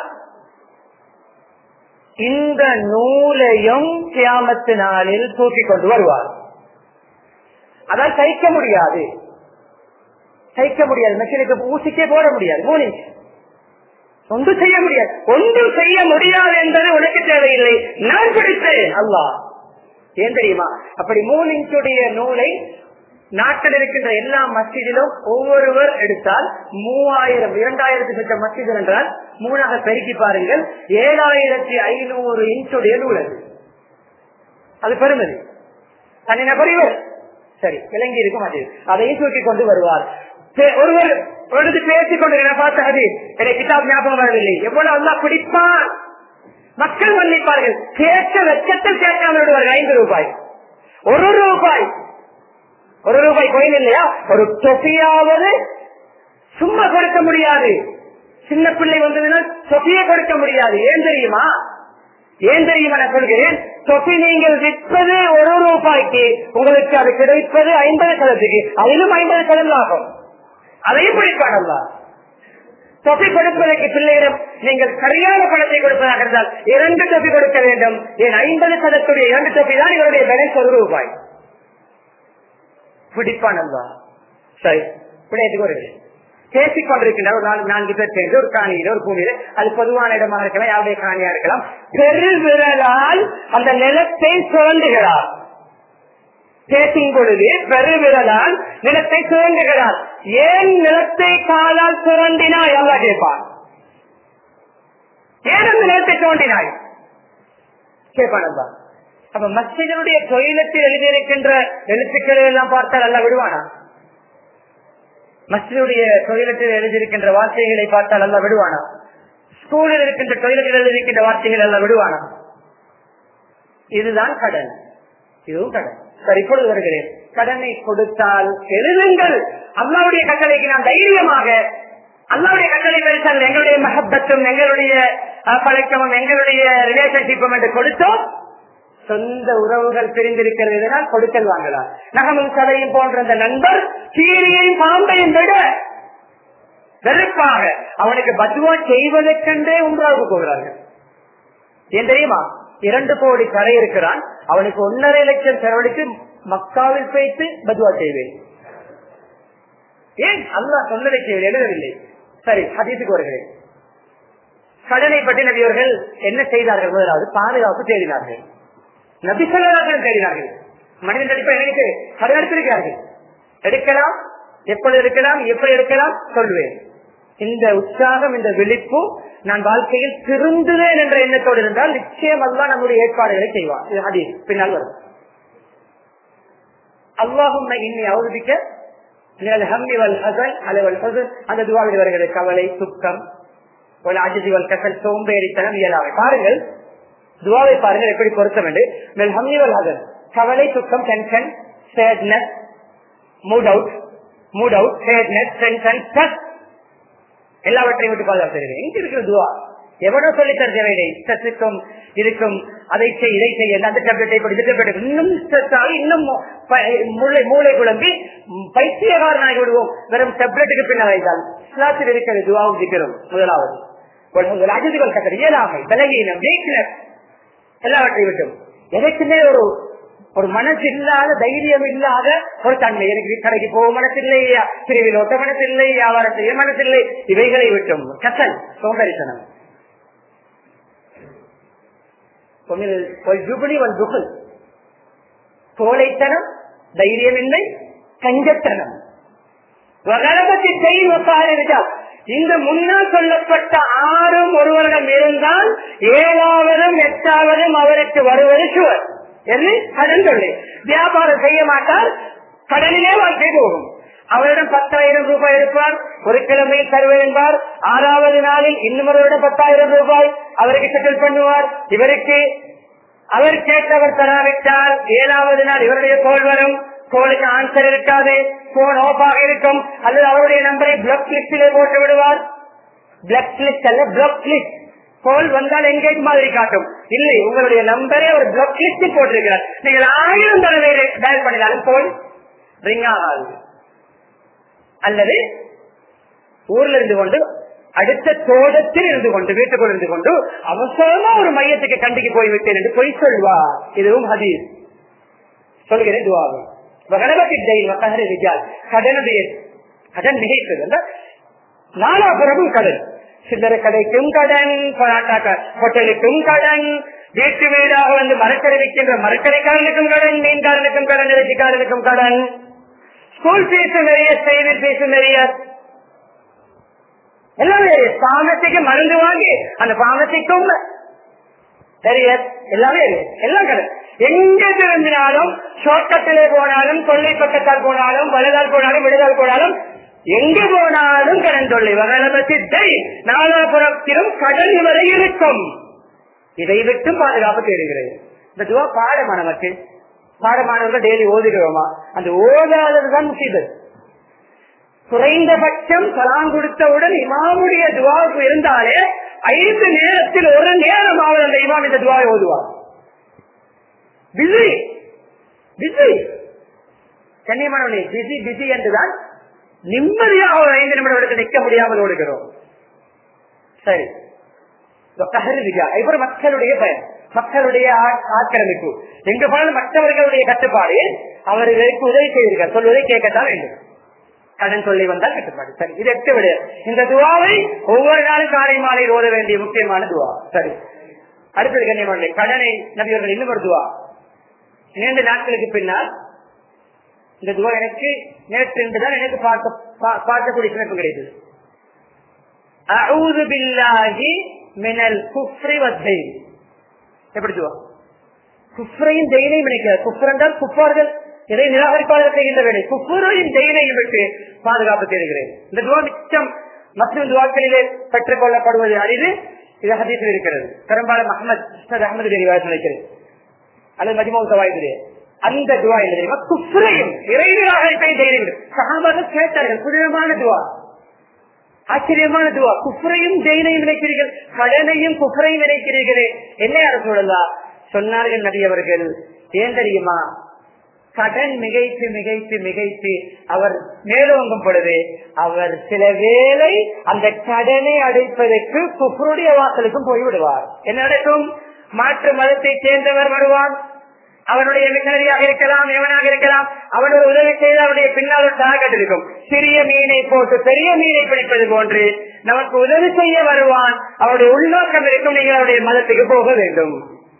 இந்த நூலையும் கியாமத்து நாளில் தூக்கி கொண்டு வருவார் அதான் தைக்க முடியாது தைக்க முடியாது மெஷினுக்கு ஊசிக்கே போட முடியாது மூணு இன்ச் ஒன்றும் செய்ய முடியாது ஒன்றும் செய்ய முடியாது என்பது உனக்கு தேவையில்லை நான் பிடித்தேன் அல்லாஹ் ஏன் தெரியுமா அப்படி மூணு இன்ச்சுடைய நூலை நாட்டில் இருக்கின்ற எல்லா மஸ்ஜிதிலும் ஒவ்வொருவர் எடுத்தால் மூவாயிரம் இரண்டாயிரத்தி சொச்ச மஸ்ஜித் என்றால் மூணாக பெருக்கி பாருங்கள் ஏழாயிரத்தி ஐநூறு இன்ச்சுடைய நூல் அது அது பெருமதி தனிநபர் இவர் சரி விளங்கி இருக்கும் அது அதையும் தூக்கி கொண்டு வருவார் பே- ஒருவர் ஒருது பேசிக் கொண்டு நான் பார்த்த அது எனக்கு கிதாப் ஞாபகம் வரவில்லை எவ்வளவு அல்லா பிடிப்பான் மக்கள் மன்னிப்பார்கள் கேட்க லட்சத்தில் கேட்காமல் விடுவார்கள் ஐந்து ரூபாய் ஒரு ரூபாய் ஒரு ரூபாய் கோயில் இல்லையா ஒரு தொகையாவது சும்மா கொடுக்க முடியாது சின்ன பிள்ளை வந்ததுன்னா தொகையை கொடுக்க முடியாது ஏன் தெரியுமா ஏன் தெரியுமா நான் சொல்கிறேன் தொகை நீங்கள் விற்பது ஒரு ரூபாய்க்கு உங்களுக்கு அது கிடைப்பது ஐம்பது சதத்துக்கு அதிலும் ஐம்பது சதம் லாபம் அதையும் பிடிப்பாடல்லா தொகை கொடுப்பதற்கு பிள்ளையிடம் நீங்கள் சரியான பணத்தை கொடுப்பதாக இருந்தால் இரண்டு தொகை கொடுக்க வேண்டும் ஏன் ஐம்பது சதத்துடைய இரண்டு தொகை தான் இவருடைய பேலன்ஸ் ஒரு ரூபாய் பிடிப்பானல்லா சரி விடயத்துக்கு ஒரு பேசிக் கொண்டிருக்கின்ற ஒரு நாலு நான்கு பேர் சேர்ந்து ஒரு காணியில ஒரு பூமியில அது பொதுவான இடமா இருக்கலாம் யாருடைய காணியா இருக்கலாம் பெருவிரலால் அந்த நிலத்தை சுரண்டுகிறார் பேசும் பொழுது பெருவிரலால் நிலத்தை சுரண்டுகிறார் ஏன் நிலத்தை காலால் சுரண்டினாய் அல்லா கேட்பான் ஏன் அந்த நிலத்தை சுரண்டினாய் கேட்பான் அல்லா அப்ப மஸ்ஜிதனுடைய தொழிலத்தில் எழுதியிருக்கின்ற எழுத்துக்களை எல்லாம் பார்த்தால் அல்ல விடுவானா மஸ்ஜிதுடைய தொழிலத்தில் எழுதியிருக்கின்ற வார்த்தைகளை பார்த்தால் அல்ல விடுவானா ஸ்கூலில் இருக்கின்ற தொழிலத்தில் எழுதியிருக்கின்ற வார்த்தைகள் எல்லாம் விடுவானா இதுதான் கடன் இதுவும் கடன் சரி இப்பொழுது வருகிறேன் கடனை கொடுத்தால் எழுதுங்கள் அல்லாவுடைய கட்டளைக்கு நாம் தைரியமாக அல்லாவுடைய கட்டளை பெருசால் எங்களுடைய மகப்பத்தும் எங்களுடைய அஹ், பழக்கமும் எங்களுடைய ரிலேஷன்ஷிப்பும் என்று கொடுத்தோம் சொந்த உறவுகள் பிரிந்திருக்கிறது இதனால் கொடுக்கல் வாங்கலாம் நகமும் சதையும் போன்ற அந்த நண்பர் கீரியையும் பாம்பையும் விட வெறுப்பாக அவனுக்கு பத்துவா செய்வதற்கென்றே உண்டாக போகிறார்கள் ஏன் தெரியுமா இரண்டு கோடி கரை இருக்கிறான் அவனுக்கு ஒன்னரை லட்சம் செலவழித்து மக்காவில் வைத்து பத்வா செய்வேன் ஏன் அல்லா சொன்னதை செய்வது எழுதவில்லை சரி ஹதீஸுக்கு வருகிறேன் கடனை பற்றி நபியவர்கள் என்ன செய்தார்கள் முதலாவது பாதுகாப்பு தேடினார்கள் நபி சொல்லலார்கள் தேடினார்கள் மனிதன் அடிப்படை நினைத்து கடன் எடுத்திருக்கிறார்கள் எடுக்கலாம் எப்பொழுது எடுக்கலாம் எப்படி எடுக்கலாம் சொல்வேன் இந்த உற்சாகம் இந்த விழிப்பு நான் வாழ்க்கையில் திருந்துவேன் என்ற எண்ணத்தோடு இருந்தால் நிச்சயம் அல்லா நம்முடைய ஏற்பாடுகளை செய்வான் இது ஹதீஸ் பின்னால் வரும் அல்லாஹும் இன்னை அவதிக்க அந்த துவாவில் வருகிறது கவலை துக்கம் ஒரு அஜிவல் கசல் சோம்பேறித்தனம் இயலாமை பாருங்கள் துவாவை பாருங்கள் எப்படி பொருத்த வேண்டும் ஹம்னிவல் ஹசன் கவலை துக்கம் tension sadness mood out mood out sadness tension stress எல்லாவற்றையும் விட்டு பாதுகாப்பு எங்க இருக்கிற துவா எவனோ சொல்லி தர தேவையில்லை ஸ்ட்ரெஸ்ஸுக்கும் இருக்கும் அதை செய் இதை செய்ய அந்த டேப்லெட்டை படி இந்த டேப்லெட் இன்னும் ஸ்ட்ரெஸ் ஆகி இன்னும் மூளை மூளை குழம்பி பைத்தியகாரனாகி விடுவோம் வெறும் டேப்லெட்டுக்கு பின்னால் வைத்தால் இஸ்லாத்தில் இருக்கிற துவாவும் சிக்கிறோம் முதலாவது அஜிதுகள் கத்தர் இயலாமை பலகீனம் வீக்னஸ் எல்லாவற்றையும் விட்டும் எதற்குமே ஒரு ஒரு மனசு இல்லாத தைரியம் இல்லாத ஒரு தன்மை எனக்கு கடைக்கு போக மனசில்லை பிரிவில் ஓட்ட மனசில்லை வியாபாரம் செய்ய மனசில்லை இவைகளை விட்டும் கசல் சோம்பரித்தனம் கோழைத்தனம் தைரியமில்லை கஞ்சத்தனம் இந்த முன்னால் சொல்லப்பட்ட ஆறும் ஒருவரிடம் இருந்தால் ஏழாவதும் எட்டாவதும் அவருக்கு வருவது சுவர் என்று கடன் சொல்லி வியாபாரம் செய்ய மாட்டால் கடனிலே வாழ்க்கை போகும் அவரிடம் பத்தாயிரம் ரூபாய் எடுப்பார் ஒரு கிழமையில் தருவேன் என்பார் ஆறாவது நாளில் இன்னும் ஒருவரிடம் பத்தாயிரம் ரூபாய் அவருக்கு செட்டில் பண்ணுவார் இவருக்கு அவர் கேட்டவர் தராவிட்டால் ஏழாவது நாள் இவருடைய கோல் வரும் கோலுக்கு ஆன்சர் இருக்காது போன் ஆஃப் ஆக இருக்கும் அல்லது அவருடைய நம்பரை பிளக் லிஸ்டிலே போட்டு விடுவார் பிளக் லிஸ்ட் அல்ல பிளக் லிஸ்ட் கோல் வந்தால் எங்கேஜ் மாதிரி காட்டும் இல்லை உங்களுடைய நம்பரே ஒரு பிளக் லிஸ்ட் போட்டிருக்கிறார் நீங்கள் ஆயிரம் தடவை டயல் பண்ணினாலும் கோல் ரிங் ஆகாது அல்லது ஊர்ல இருந்து கொண்டு அடுத்த தோட்டத்தில் இருந்து கொண்டு வீட்டுக்குள் இருந்து கொண்டு அவசரமா ஒரு மையத்துக்கு கண்டிக்கு போய்விட்டேன் என்று பொய் சொல்வா இதுவும் ஹதீஸ் சொல்கிறேன் துவாகும் கடனுடைய கடன் மிகைத்தது நாலாபுரமும் கடன் சில்லறை கடைக்கும் கடன் ஹோட்டலுக்கும் கடன் வீட்டு வீடாக வந்து மரக்கடை விற்கின்ற மரக்கடைக்காரனுக்கும் கடன் மீன்காரனுக்கும் கடன் இறைச்சிக்காரனுக்கும் கடன் ஸ்கூல் பீஸும் நிறைய செய்தி பீஸும் நிறைய எல்லாமே பாமசிக்கு மருந்து வாங்கி அந்த பாமசிக்கும் நிறைய எல்லாமே எல்லாம் கடன் எங்க திரும்பினாலும் ஷார்ட்கட்டிலே போனாலும் கொள்ளை பக்கத்தால் போனாலும் வலதால் போனாலும் விடுதல் போனாலும் எங்க போனாலும் கடன் தொல்லை வகலபத்தை நாலாபுரத்திலும் கடன் வரை இருக்கும் இதை விட்டு பாதுகாப்பு தேடுகிறது இந்த துவா பாடமா நமக்கு பாடமானவர்கள் டெய்லி ஓதுகிறோமா அந்த ஓதாததுதான் முசீபத் குறைந்தபட்சம் சலாம் கொடுத்தவுடன் இமாமுடைய துவாவுக்கு இருந்தாலே ஐந்து நேரத்தில் ஒரு நேரமாவது அந்த இமாம் இந்த துவாவை ஓதுவார் பிஸி பிஸி கண்ணியமானவனே பிஸி பிஸி என்றுதான் நிம்மதியாக ஒரு ஐந்து நிமிடம் எடுத்து நிற்க முடியாமல் ஓடுகிறோம் சரி இவர் மக்களுடைய பயன் மக்களுடைய ஆக்கிரமிப்பு எங்க போனாலும் மற்றவர்களுடைய கட்டுப்பாடு அவர்களுக்கு உதவி செய்வீர்கள் சொல்வதை கேட்கத்தான் வேண்டும் கடன் சொல்லி வந்தால் கட்டுப்பாடு சரி இது எட்டு விட இந்த துவாவை ஒவ்வொரு நாளும் காலை மாலை ஓத வேண்டிய முக்கியமான துவா சரி அடுத்தது கண்ணியமான கடனை நபியவர்கள் இன்னும் ஒரு துவா இரண்டு நாட்களுக்கு பின்னால் இந்த துவா எனக்கு நேற்று என்றுதான் எனக்கு பார்க்க பார்க்கக்கூடிய சிறப்பு கிடைத்தது அவுது பில்லாகி மினல் குஃப்ரி வத்தை எப்படி துவா குஃப்ரையும் ஜெயிலையும் நினைக்கிறார் குஃபர் என்றால் குப்பார்கள் இதை நிராகரிப்பாளர் செய்கின்ற வேலை குஃபுரையும் ஜெயிலையும் விட்டு பாதுகாப்பு தேடுகிறேன் இந்த துவா மிச்சம் மற்ற துவாக்களிலே பெற்றுக் கொள்ளப்படுவது அரிது இது ஹதீஸில் இருக்கிறது பெரும்பாலும் அஹமது அஹமது தெரிவாக நினைக்கிறேன் அல்லது மஜ்மோ சவாயிலே அந்த துவா என்ன தெரியுமா குஃப்ரையும் இறை நிராகரிப்பையும் தைரியம் சகாபாக கேட்டார்கள் புனிதமான துவா ஆச்சரியமான துவா குஃப்ரையும் ஜெயினையும் நினைக்கிறீர்கள் கடனையும் குஃப்ரையும் நினைக்கிறீர்களே என்ன யாரும் சொல்லலாம் சொன்னார்கள் நபி அவர்கள் ஏன் தெரியுமா கடன் மிகைத்து மிகைத்து மிகைத்து அவர் மேலோங்கும் பொழுது அவர் சில வேளை அந்த கடனை அடைப்பதற்கு குஃப்ருடைய வாசலுக்கும் போய்விடுவார் என்ன நடக்கும் மாற்று மதத்தை சேர்ந்தவர் வருவான் அவனுடைய மிஷனரியாக இருக்கலாம் எவனாக இருக்கலாம் அவன் ஒரு உதவி செய்து அவருடைய பின்னால் ஒரு டார்கெட் இருக்கும் சிறிய மீனை போட்டு பெரிய மீனை பிடிப்பது போன்று நமக்கு உதவி செய்ய வருவான் அவருடைய உள்நோக்கம் இருக்கும் நீங்கள் அவருடைய மதத்துக்கு போக வேண்டும்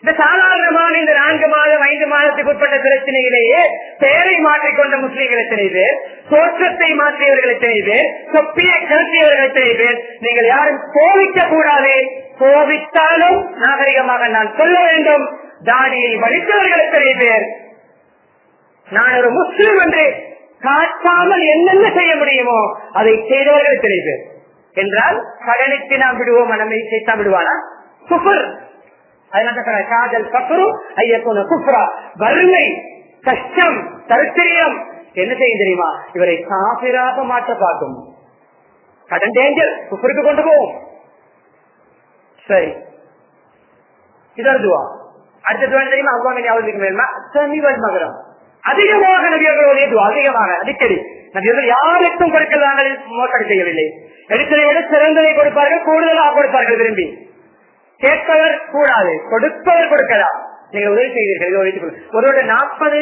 இந்த சாதாரணமான இந்த நான்கு மாதம் ஐந்து மாதத்துக்கு உட்பட்ட பிரச்சனையிலேயே பெயரை மாற்றிக்கொண்ட முஸ்லீம்கள் எத்தனை பேர் தோற்றத்தை மாற்றியவர்கள் எத்தனை பேர் தொப்பியை கருத்தியவர்கள் எத்தனை பேர் நீங்கள் யாரும் கோவிக்க கூடாது கோவித்தாலும் நாகரிகமாக நான் சொல்ல வேண்டும் தாடியை வலித்தவர்கள் எத்தனை பேர் நான் ஒரு முஸ்லிம் என்று காட்டாமல் என்னென்ன செய்ய முடியுமோ அதை செய்தவர்கள் எத்தனை பேர் என்றால் கடனுக்கு நாம் விடுவோம் நம்மை சேர்த்தா விடுவானா குஃபர் அதனால காதல் கஃபரு ஐயக்கோன குஃப்ரா வறுமை கஷ்டம் தரித்திரியம் என்ன செய்யும் தெரியுமா இவரை காபிராக மாற்ற பார்க்கும் கடன் டேஞ்சர் குஃபருக்கு கொண்டு போவோம் சரி இதற்துவா அடுத்த துவா தெரியுமா அவ்வாங்க ஞாபகத்துக்கு மேலுமா சனிவல் மகரம் அதிகமாக நபியர்களுடைய துவா அதிகமாக அடிக்கடி நபியர்கள் யாருக்கும் கொடுக்கல் நாங்கள் மோசடி செய்யவில்லை எடுத்ததை விட சிறந்ததை கொடுப்பார்கள் கூடுதலாக கொடுப்பார்கள் விரும்பி கேட்பவர் கூடாது கொடுப்பவர் கொடுக்கலாம் நீங்கள் உதவி செய்வீர்கள் இதை வைத்துக் கொள்ளுங்கள். ஒருவருடைய நாற்பது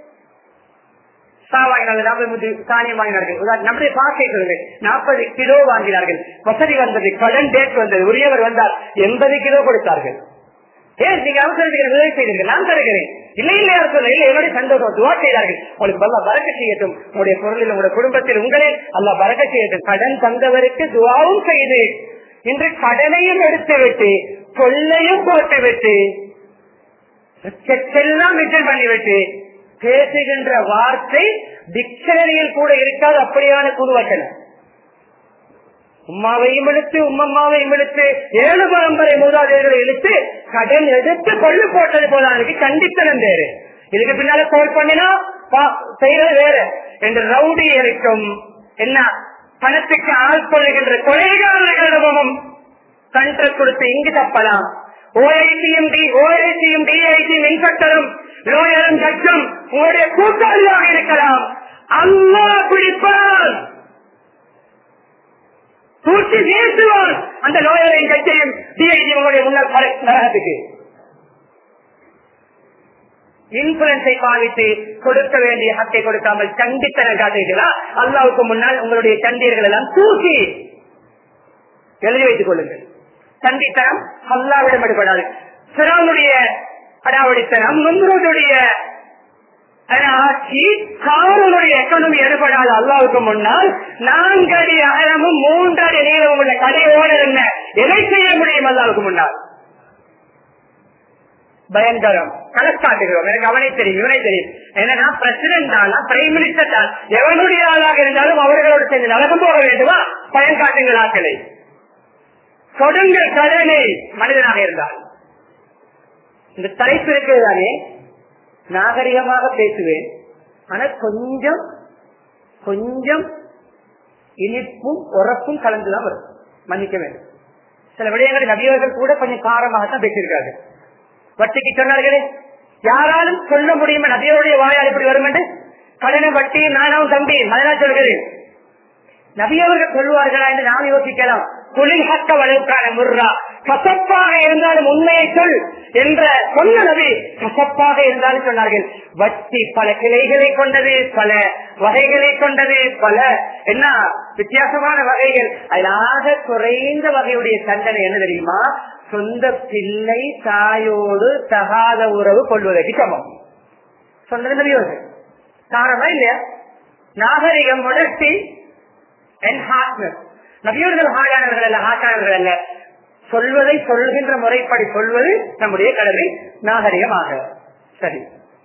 சா வாங்கினார்கள் நாற்பது முந்தி தானியம் வாங்கினார்கள் உதாரணம் நம்முடைய பாக்கை சொல்லுங்கள் நாற்பது கிலோ வாங்கினார்கள் வசதி வந்தது கடன் டேட் வந்தது உரியவர் வந்தார் எண்பது கிலோ கொடுத்தார்கள் ஏன் நீங்க அவசரத்துக்கு உதவி செய்தீர்கள் நான் தருகிறேன் இல்லை இல்லை யார் சொல்ல இல்லை என்னுடைய சந்தோஷம் துவா செய்தார்கள் உங்களுக்கு பல்ல வரக்க செய்யட்டும் உங்களுடைய பொருளில் உங்களுடைய குடும்பத்தில் உங்களே அல்ல வரக்க செய்யட்டும் கடன் தந்தவருக்கு துவாவும் செய்து இன்று கடனையும் எடுத்து விட்டு கொள்ளையும் போட்டு விட்டு செக்கெல்லாம் மிச்சல் பண்ணிவிட்டு பேசுகின்ற வார்த்தை டிக்ஷனரியில் கூட இருக்காது அப்படியான குருவச்சனம் உம்மாவையும் இழுத்து உம்மம்மாவையும் இழுத்து ஏழு பரம்பரை மூதாதையர்களை இழுத்து கடன் எடுத்து கொள்ளு போட்டது போல அவனுக்கு கண்டித்தனம் வேறு இதுக்கு பின்னால கோல் பண்ணினா பா- செய்யறது வேற என்று ரவுடி இருக்கும் என்ன பணத்துக்கு ஆள் கொள்ளுகின்ற கொலைகாரர்களிடமும் கண்ட்ரை கொடுத்து இங்கு தப்பலாம் ஓஐசியும் டி ஓஐசியும் டிஐசியும் இன்ஸ்பெக்டரும் லோயரும் ஜட்ஜும் உங்களுடைய கூட்டாளியாக இருக்கலாம் அல்லா பிடிப்பான் தூக்கி வீசுவான் அந்த லோயரையும் ஜட்ஜையும் டிஐசி உங்களுடைய முன்னாள் பல- நரகத்துக்கு இன்சூரன்ஸை பாவித்து கொடுக்க வேண்டிய ஹக்கை கொடுக்காமல் சண்டித்தனம் காட்டுகிறா அல்லாவுக்கு முன்னால் உங்களுடைய சண்டியர்கள் எல்லாம் தூக்கி எழுதி வைத்துக் கொள்ளுங்கள் சண்டித்தனம் அல்லாவிடம் எடுபடாது சிறானுடைய அடாவடித்தனம் முன்னோருடைய ஆட்சி காரனுடைய எக்கனமி எடுபடாது அல்லாவுக்கு முன்னால் நான்கடி அகலமும் மூன்றடி நீளமும் உள்ள கடையோடு என்ன எதை செய்ய முடியும் அல்லாவுக்கு முன்னால் பயங்கரம் கணக்காட்டுகிறோம் எனக்கு அவனை தெரியும் இவனை தெரியும் என்னன்னா பிரசிடென்ட் தானா பிரைம் மினிஸ்டர் தான் எவனுடைய ஆளாக இருந்தாலும் அவர்களோடு சேர்ந்து நரகம் போக வேண்டுமா பயன் காட்டுங்கள் ஆட்களை கொடுங்கள் கடனை மனிதனாக இருந்தால் இந்த தலைப்பு இருக்கிறதானே நாகரிகமாக பேசுவேன் ஆனா கொஞ்சம் கொஞ்சம் இனிப்பும் உரப்பும் கலந்துதான் வரும் மன்னிக்க வேண்டும் சில விடயங்கள் நபியவர்கள் கூட கொஞ்சம் காரமாகத்தான் பேசியிருக்காங்க வட்டிக்கு சொன்னார்களே யாராலும் சொல்ல முடியுமா நபியருடைய வாயால் எப்படி வரும் என்று கடனை வட்டி நானும் தம்பி அதனால் சொல்கிறேன் நபியவர்கள் சொல்வார்களா என்று நாம் யோசிக்கலாம் குளிர் ஹக்க வளர்க்கான முர்ரா கசப்பாக இருந்தாலும் உண்மையை சொல் என்ற சொன்ன நபி கசப்பாக இருந்தாலும் சொன்னார்கள் வட்டி பல கிளைகளை கொண்டது பல வகைகளை கொண்டது பல என்ன வித்தியாசமான வகைகள் அதிலாக குறைந்த வகையுடைய தண்டனை என்ன தெரியுமா சொந்த பிள்ளை தாயோடு தகாத உறவு கொள்வதற்கு சமம் சொன்னது நபியவர்கள் காரணம் இல்லையா நாகரிகம் உணர்த்தி என்ஹான்ஸ்மெண்ட் நபியர்கள் ஹாடானவர்கள் அல்ல ஹாட்டானவர்கள் அல்ல சொல்வதை சொல்கின்ற முறைப்படி சொல்வது நம்முடைய கடமை நாகரிகமாக சரி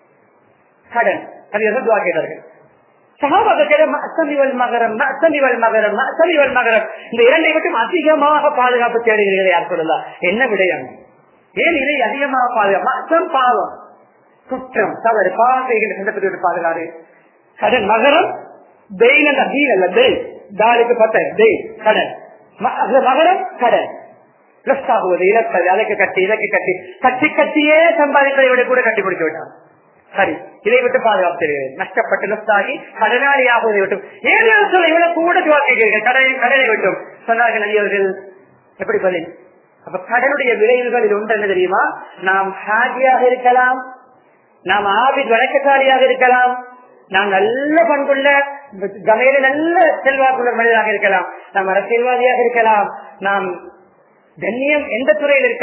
கடன் நபியர்கள் துவா கேட்டார்கள் சகாபாக்கள் அசமிவல் மகரம் அசமிவல் மகரம் அசமிவல் மகரம் இந்த இரண்டை மட்டும் அதிகமாக பாதுகாப்பு தேடுகிறீர்கள் யார் சொல்லலாம் என்ன விடயம் ஏன் இதை அதிகமாக பாதுகாப்பு அச்சம் பாவம் குற்றம் தவறு பாவம் செய்கின்ற சந்தர்ப்பத்தை பாதுகாறு கடன் மகரம் தெயின் என்ற தீன் அல்ல தெய் தாலுக்கு பத்த தெய் கடன் ம- அது மகரம் கடன் பிளஸ் ஆகுவது இழப்பது அதற்கு கட்டி இதற்கு கட்டி கட்டி கட்டியே சம்பாதிப்பதை விட கூட கட்டி பிடிச்சு விட்டான் சரி இதை விட்டு பாதுகாப்பு தெரிகிறது நஷ்டப்பட்டு நஷ்டாகி கடனாளி ஆகுவதை விட்டும் ஏன் சொல்ல இவ்வளவு கூட துவாக்குகிறீர்கள் கடனை கடனை விட்டும் சொன்னார்கள் நடிகர்கள் எப்படி பதில் அப்ப கடனுடைய விளைவுகள் இது ஒன்று என்ன தெரியுமா நாம் ஹாஜியாக இருக்கலாம் நாம் ஆபித் வழக்கசாலியாக இருக்கலாம் நாம் நல்ல பண்புள்ள கமையில நல்ல செல்வாக்குள்ள மனிதனாக இருக்கலாம் நாம் அரசியல்வாதியாக இருக்கலாம் நாம் கண்ணியம் எந்த துறையில் இருக்கலாம்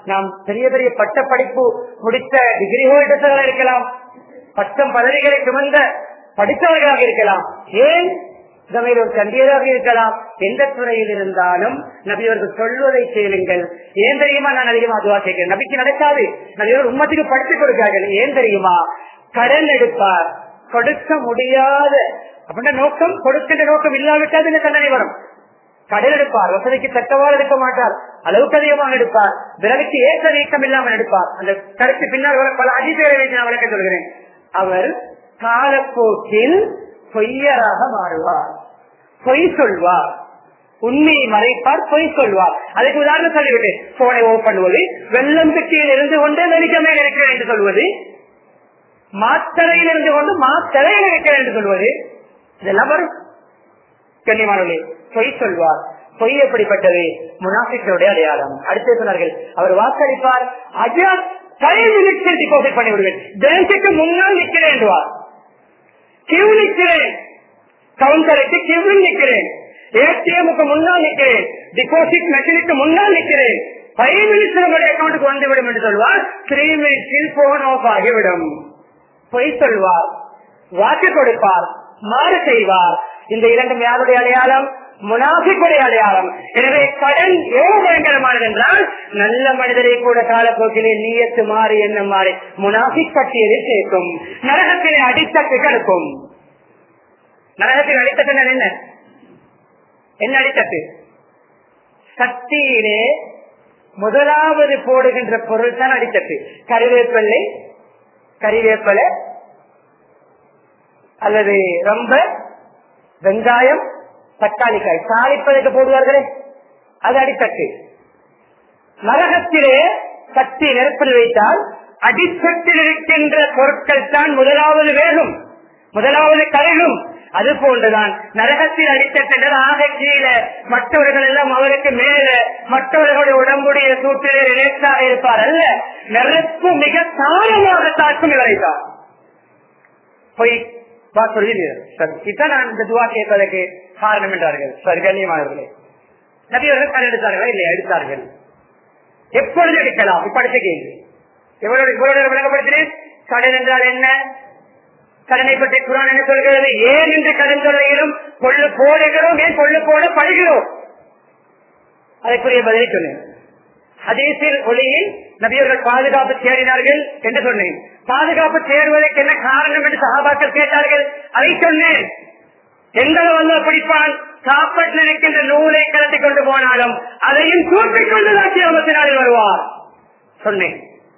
நாம் பெரிய பெரிய பட்ட படிப்பு முடித்த டிகிரி ஹோல்டர்ஸாக இருக்கலாம் பட்டம் பதவிகளை சுமந்த படித்தவர்களாக இருக்கலாம் ஏன் சமையல் ஒரு கண்டியராக இருக்கலாம் எந்த துறையில் இருந்தாலும் நபியவர்கள் சொல்வதை கேளுங்கள் ஏன் தெரியுமா நான் அதிகமா அதுவா கேட்கிறேன் நபிக்கு நடக்காது நபியவர் உம்மத்துக்கு படித்துக் கொடுக்கிறார்கள் ஏன் தெரியுமா கடன் எடுப்பார் கொடுக்க முடியாத அப்படின்ற நோக்கம் கொடுக்கின்ற நோக்கம் இல்லாவிட்டால் இந்த தண்டனை வரும் கடன் எடுப்பார் வசதிக்கு தக்கவாறு எடுக்க மாட்டார் அளவுக்கு அதிகமாக எடுப்பார் விரலுக்கு ஏற்ற நீக்கம் இல்லாமல் எடுப்பார் அந்த கருத்து பின்னால் வர பல அதிபரை நான் விளக்க சொல்கிறேன் அவர் காலப்போக்கில் பொய்யராக மாறுவார் பொய் சொல்வார் உண்மையை மறைப்பார் பொய் சொல்வார் அதுக்கு உதாரணம் சொல்லிவிட்டேன் போனை ஓபன் பண்ணுவது வெள்ளம் பெட்டியில் இருந்து கொண்டு வெளிச்சமே இருக்கிறேன் என்று சொல்வது மாத்தரையில் இருந்து கொண்டு மாத்தரையில் இருக்கிறேன் என்று சொல்வது இதெல்லாம் வரும் கண்ணியமானவர்களே பொய் சொல்வார் பொய் எப்படிப்பட்டது முனாஃபிக்களுடைய அடையாளம் அடுத்து சொன்னார்கள் அவர் வாக்களிப்பார் அஜா டைம் மினிட்ஸில் டிபாசிட் பண்ணி விடுவேன் பேங்குக்கு முன்னால் நிற்கிறேன் என்றுவார் கியூ நிற்கிறேன் கவுண்டருக்கு கியூ நிற்கிறேன் ஏடிஎம்க்கு முன்னால் நிற்கிறேன் டிபாசிட் மெஷினுக்கு முன்னால் நிற்கிறேன் ஃபைவ் மினிட்ஸ் நம்முடைய அக்கௌண்ட்டுக்கு வந்துவிடும் என்று சொல்வார் த்ரீ மினிட்ஸில் போன் ஆஃப் ஆகிவிடும் பொய் சொல்வார் வாக்கு கொடுப்பார் மாறு செய்வார் இந்த இரண்டும் யாருடைய அடையாளம் முனாஃபிக்குடைய அடையாளம் எனவே கடன் எவ்வளவு பயங்கரமானது என்றால் நல்ல மனிதரை கூட காலப்போக்கிலே நீயத்து மாறி என்ன மாறி முனாஃபிக் பட்டியலில் சேர்க்கும் நரகத்திலே அடித்தட்டு கெடுக்கும் நரகத்தில் அடித்தட்டு என்ன என்ன அடித்தட்டு சக்தியிலே முதலாவது போடுகின்ற பொருள் தான் அடித்தட்டு கருவேப்பிள்ளை கறிவேப்பிலை அல்லது ரொம்ப வெங்காயம் தக்காளிக்காய் தாளிப்பதற்கு போடுவார்களே அது அடித்தட்டு நரகத்திலே சக்தி நெருப்பில் வைத்தால் அடித்தட்டில் இருக்கின்ற பொருட்கள் தான் முதலாவது வேகும் முதலாவது கரையும் அது போன்றுதான் நரகத்தில் அடித்தட்டது ஆக கீழே மற்றவர்கள் எல்லாம் அவருக்கு மேல மற்றவர்களுடைய உடம்புடைய சூட்டிலே ரிலேட்டாக இருப்பார் அல்ல நெருப்பு மிக தாரமாக தாக்கும் இவரைதான் போய் வா சொல்கிறீர்கள் சரி இதான் நான் இந்த துவா கேட்பதற்கு காரணம் என்றார்கள் சரி கண்ணியமானவர்களே நபியவர்கள் கடன் எடுத்தார்களா இல்லை எடுத்தார்கள் எப்பொழுது எடுக்கலாம் இப்ப அடுத்த கேள்வி எவ்வளவு இவ்வளவு விளங்கப்படுத்தினேன் கடன் என்றால் என்ன கடனை பற்றி குரான் என்ன சொல்கிறது ஏன் என்று கடன் சொல்லுகிறோம் கொள்ளு போடுகிறோம் ஏன் கொள்ளு போட படுகிறோம் அதற்குரிய பதிலை சொன்னேன் அதேசில் ஒளியில் நபியர்கள் பாதுகாப்பு தேடினார்கள் என்று சொன்னேன் பாதுகாப்பு தேடுவதற்கு என்ன காரணம் என்று சகாபாக்கள் கேட்டார்கள் அதை சொன்னேன் எங்களை வல்ல பிடிப்பான் சாப்பிட்டு நினைக்கின்ற நூலை கலத்தி கொண்டு போனாலும் அதையும் தூக்கிக் கொண்டு நாட்டில் வருவார் சொன்னேன்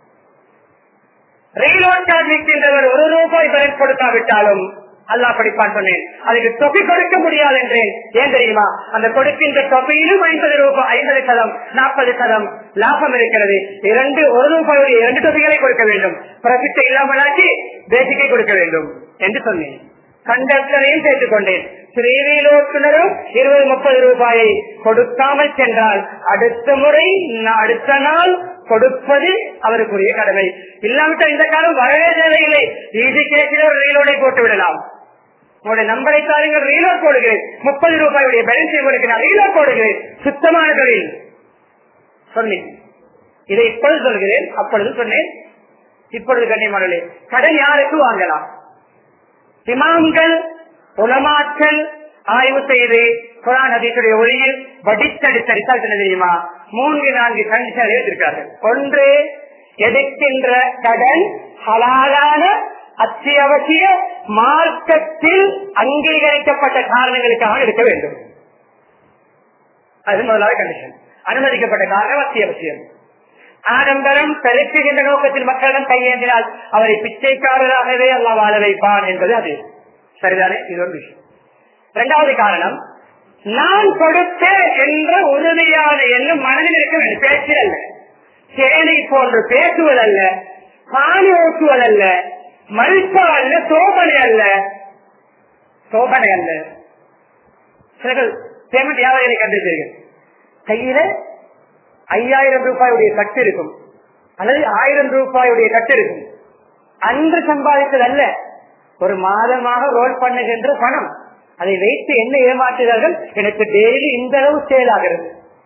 ரயில்வே கார்டு நிற்கின்றவர் ஒரு ரூபாய் பெறன் கொடுக்காவிட்டாலும் அல்லா படிப்பான் சொன்னேன் அதுக்கு தொகை கொடுக்க முடியாது என்றேன் ஏன் தெரியுமா அந்த கொடுக்கின்ற தொகையிலும் ஐம்பது ரூபாய் ஐம்பது சதம் நாற்பது சதம் லாபம் இருக்கிறது இரண்டு ஒரு ரூபாயுடைய இரண்டு தொகைகளை கொடுக்க வேண்டும் பிரசித்த இல்லாமலாக்கி பேசிக்கை கொடுக்க வேண்டும் என்று சொன்னேன் கண்டக்டரையும் சேர்த்துக் கொண்டேன் ஸ்ரீவிலோட்டுனரும் இருபது முப்பது ரூபாயை கொடுக்காமல் சென்றால் அடுத்த முறை அடுத்த நாள் கொடுப்பது அவருக்குரிய கடமை இல்லாவிட்டால் இந்த காலம் வரவே தேவையில்லை ஈஸி கேட்கிற ஒரு ரீலோடை போட்டு விடலாம் உங்களுடைய நம்பரை தாருங்கள் ரீலோட் போடுகிறேன் முப்பது ரூபாயுடைய பேலன்ஸை கொடுக்க நான் ரீலோட் போடுகிறேன் சுத்தமான தொழில் சொன்னேன் இதை இப்பொழுது சொல்கிறேன் அப்பொழுது சொன்னேன் இப்பொழுது கண்ணியமானே கடன் யாருக்கு வாங்கலாம் இமாம்கள் உலமாக்கள் ஆய்வு செய்து குரான் அதீசுடைய ஒளியில் வடித்தடித்த ரிசல்ட் என்ன தெரியுமா மூன்று நான்கு கண்டிஷன் எடுத்திருக்கார்கள் ஒன்று எடுக்கின்ற கடன் ஹலாலான அத்தியாவசிய மார்க்கத்தில் அங்கீகரிக்கப்பட்ட காரணங்களுக்காக எடுக்க வேண்டும் அது முதலாவது கண்டிஷன் அனுமதிக்கப்பட்ட காரணம் அத்தியாவசியம் ஆடம்பரம் பெருக்குகின்ற நோக்கத்தில் மக்களிடம் கையேந்தினால் அவரை பிச்சைக்காரராகவே அல்லா வாழ வைப்பான் என்பது அது சரிதானே இது ஒரு விஷயம் இரண்டாவது காரணம் நான் கொடுத்தேன் என்ற உறுதியான எண்ணம் மனதில் இருக்க வேண்டும் பேச்சு அல்ல சேனை போன்று பேசுவதல்ல பாணி ஓட்டுவதல்ல மறுப்பா அல்ல சோதனை அல்ல சோதனை அல்ல சிலர்கள் பேமெண்ட் யாவது கண்டிருப்பீர்கள் கையில ஐயாயிரம் ரூபாயுடைய கட்டு இருக்கும் அல்லது ஆயிரம் ரூபாயுடைய கட்டு இருக்கும் அன்று சம்பாதித்தது அல்ல ஒரு மாதமாக ரோல் பண்ணுகின்ற பணம் அதை வைத்து என்ன ஏமாற்றுகிறார்கள் எனக்கு டெய்லி இந்த அளவு சேல் ஆகிறது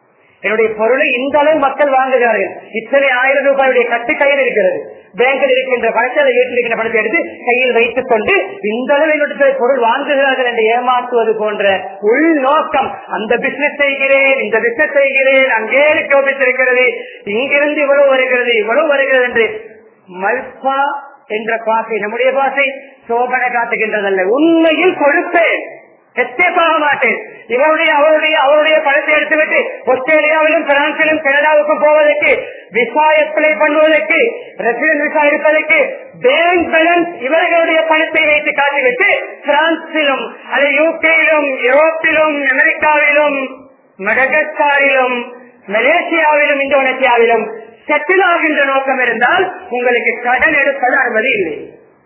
என்னுடைய பொருளை இந்த அளவு மக்கள் வாங்குகிறார்கள் இத்தனை ஆயிரம் ரூபாயுடைய கட்டு கையில் இருக்கிறது பேங்கில் இருக்கின்ற பணத்தை அதை வீட்டில் இருக்கின்ற பணத்தை எடுத்து கையில் வைத்துக் கொண்டு இந்த அளவு என்னுடைய பொருள் வாங்குகிறார்கள் என்று ஏமாற்றுவது போன்ற உள்நோக்கம் அந்த பிசினஸ் செய்கிறேன் இந்த பிசினஸ் செய்கிறேன் அங்கே இருக்கிறது இங்கிருந்து இவ்வளவு வருகிறது இவ்வளவு வருகிறது என்று மல்பா என்ற பாசை நம்முடைய பாசை சோபனை காட்டுகின்றதல்ல உண்மையில் கொடுப்பேன் எஸ்கேப் ஆக மாட்டேன் இவருடைய அவருடைய அவருடைய பணத்தை எடுத்துவிட்டு ஆஸ்திரேலியாவிலும் பிரான்சிலும் கனடாவுக்கும் போவதற்கு விசா அப்ளை பண்ணுவதற்கு ரெசிடென்ட் விசா இருப்பதற்கு பேங்க் பேலன்ஸ் இவர்களுடைய பணத்தை வைத்து காட்டிவிட்டு பிரான்சிலும் அல்லது யூகேயிலும் யூரோப்பிலும் அமெரிக்காவிலும் மடகஸ்காரிலும் மலேசியாவிலும் இந்தோனேசியாவிலும் செட்டில் ஆகின்ற நோக்கம் இருந்தால் உங்களுக்கு கடன் எடுப்பது அனுமதி இல்லை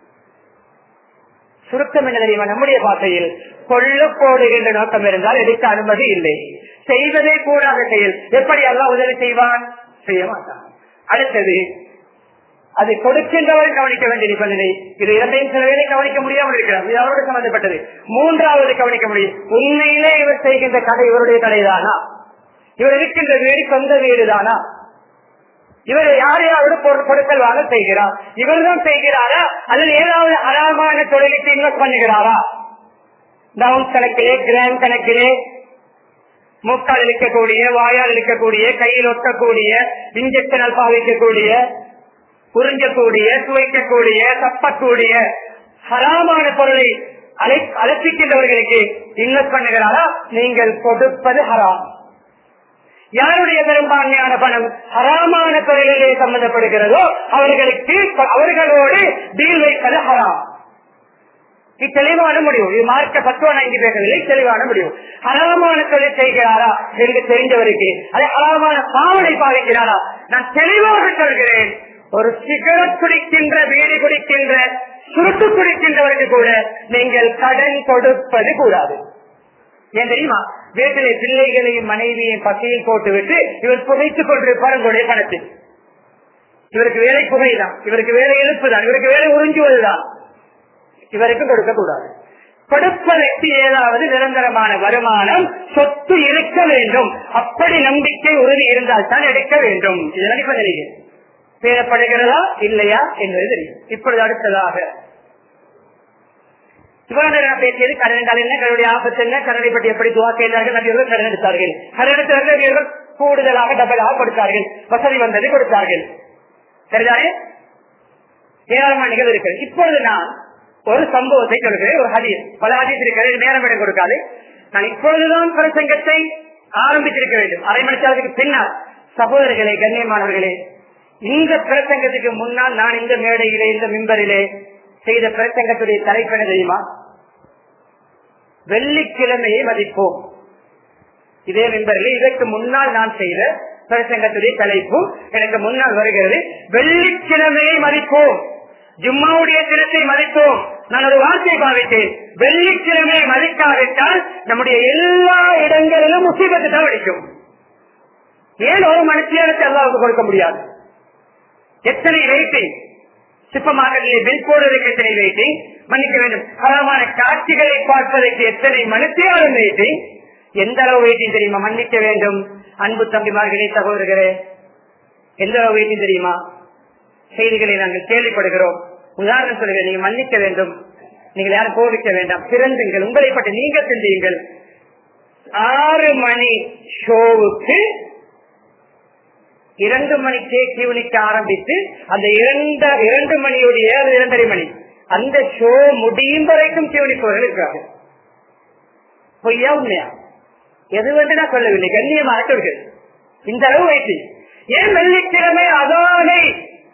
சுருக்கம் என்ன தெரியுமா நம்முடைய பாஷையில் கொள்ளு போடுகின்ற நோக்கம் இருந்தால் எடுக்க அனுமதி இல்லை செய்வதே கூடாத செயல் எப்படி எல்லாம் உதவி செய்வான் செய்ய மாட்டான் அடுத்தது அதை கொடுக்கின்றவர் கவனிக்க வேண்டிய நிபந்தனை இது இரண்டையும் சில வேலை கவனிக்க முடியாமல் இருக்கிறார் இது அவரோடு சம்பந்தப்பட்டது மூன்றாவது கவனிக்க முடியும் உண்மையிலே இவர் செய்கின்ற கடை இவருடைய கடைதானா இவர் இருக்கின்ற வீடு சொந்த வீடுதானா இவர் யாரையாவது பொருட்கள் வாங்க செய்கிறார் இவர் தான் செய்கிறாரா அல்லது ஏதாவது அறாமான தொழிலுக்கு இன்வெஸ்ட் பண்ணுகிறாரா டவுன் கணக்கிலே கிராம் கணக்கிலே மூக்கால் இழுக்கக்கூடிய வாயால் இழுக்கக்கூடிய கையில் ஒட்டக்கூடிய இன்ஜெக்ஷனால் பாவிக்கக்கூடிய புரிஞ்சக்கூடிய சுவைக்கக்கூடிய தப்பக்கூடிய ஹராமான பொருளை அழை அழைப்பிக்கின்றவர்களுக்கு இன்வெஸ்ட் பண்ணுகிறாரா நீங்கள் கொடுப்பது ஹராம் யாருடைய பெரும்பான்மையான பணம் ஹராமான தொழிலிலே சம்பந்தப்படுகிறதோ அவர்களுக்கு அவர்களோடு டீல் வைப்பது ஹராம் இது தெளிவான முடிவு இது மார்க்க பத்துவ ஐந்து பேசவில்லை தெளிவான முடிவு ஹராமான தொழில் செய்கிறாரா என்று தெரிந்தவருக்கு அதை ஹராமான பாவனை பாவிக்கிறாரா நான் தெளிவாக சொல்கிறேன் ஒரு சிகரெட் குடிக்கின்ற வீடு குடிக்கின்ற சுருட்டு குடிக்கின்றவருக்கு கூட நீங்கள் கடன் கொடுப்பது கூடாது ஏன் தெரியுமா வீட்டிலே பிள்ளைகளையும் மனைவியையும் பசியில் போட்டுவிட்டு இவர் புகைத்துக் கொண்டிருப்பார் உங்களுடைய பணத்தில் இவருக்கு வேலை புகைதான் இவருக்கு வேலை எழுப்புதான் இவருக்கு வேலை உறிஞ்சுவதுதான் இவருக்கு கொடுக்க கூடாது கொடுப்பதற்கு ஏதாவது நிரந்தரமான வருமானம் சொத்து இருக்க வேண்டும் அப்படி நம்பிக்கை உறுதி இருந்தால் தான் எடுக்க வேண்டும் இதனை நினைக்கிறேன் பேரப்படுகிறதா இல்லையா என்பது தெரியும் இப்பொழுது அடுத்ததாக இவ்வளவு நேரம் பேசியது கடன் என்றால் என்ன கடனுடைய ஆபத்து என்ன கடனை பற்றி எப்படி துவா செய்தார்கள் நபியர்கள் கடன் எடுத்தார்கள் கடன் எடுத்த நபியர்கள் கூடுதலாக டபலாக கொடுத்தார்கள் வசதி வந்தது கொடுத்தார்கள் சரிதானே ஏராளமான நிகழ்வு இருக்கிறது இப்பொழுது நான் ஒரு சம்பவத்தை சொல்கிறேன் ஒரு ஹதீஸ் பல ஹதீஸ் இருக்கிறது நேரம் இடம் கொடுக்காது நான் இப்பொழுதுதான் பிரசங்கத்தை ஆரம்பித்திருக்க வேண்டும் அரை மணிச்சாலத்துக்கு பின்னால் சகோதரர்களே கண்ணியமானவர்களே இந்த பிரசங்கத்துக்கு முன்னால் நான் இந்த மேடையிலே இந்த மிம்பரிலே செய்த பிரசங்கத்துடைய தலைப்பு என்ன தெரியுமா வெள்ளிக்கிழமையை மதிப்போம் இதே மிம்பரில் இதற்கு முன்னால் நான் செய்த பிரசங்கத்துடைய தலைப்பு எனக்கு முன்னால் வருகிறது வெள்ளிக்கிழமையை மதிப்போம் ஜும்மாவுடைய தினத்தை மதிப்போம் நான் ஒரு வார்த்தை பாவித்தேன் வெள்ளிக்கிழமையை மதிக்காவிட்டால் நம்முடைய எல்லா இடங்களிலும் முசீபத்தை தான் அடிக்கும் ஏன் ஒரு மனுஷியானத்தை அல்லாவுக்கு கொடுக்க முடியாது எத்தனை வெயிட்டிங் சூப்பர் மார்க்கெட்டிலே பில் போடுவதற்கு எத்தனை வெயிட்டிங் மன்னிக்க வேண்டும் பலமான காட்சிகளை பார்ப்பதற்கு எத்தனை மனுஷியாலும் வெயிட்டிங் எந்த அளவு வெயிட்டிங் தெரியுமா மன்னிக்க வேண்டும் அன்பு தம்பிமார்களே சகோதரர்களே எந்த அளவு வெயிட்டிங் தெரியுமா செய்திகளை நாங்கள் கேள்விப்படுகிறோம் உதாரணம் சொல்லுங்கள் நீங்க மன்னிக்க வேண்டும் நீங்கள் யாரும் கோபிக்க வேண்டாம் பிறந்துங்கள் உங்களை பற்றி நீங்கள் சிந்தியுங்கள் ஆறு மணி ஷோவுக்கு இரண்டு மணிக்கே கியூனிக்க ஆரம்பித்து அந்த இரண்டு இரண்டு மணியுடைய இரண்டரை மணி அந்த ஷோ முடியும் வரைக்கும் கியூனிப்பவர்கள் இருக்கார்கள் பொய்யா உண்மையா எது வந்து நான் சொல்லவில்லை கண்ணியமாக சொல்கிறேன் இந்த அளவு வைத்து ஏன் வெள்ளிக்கிழமை அதானை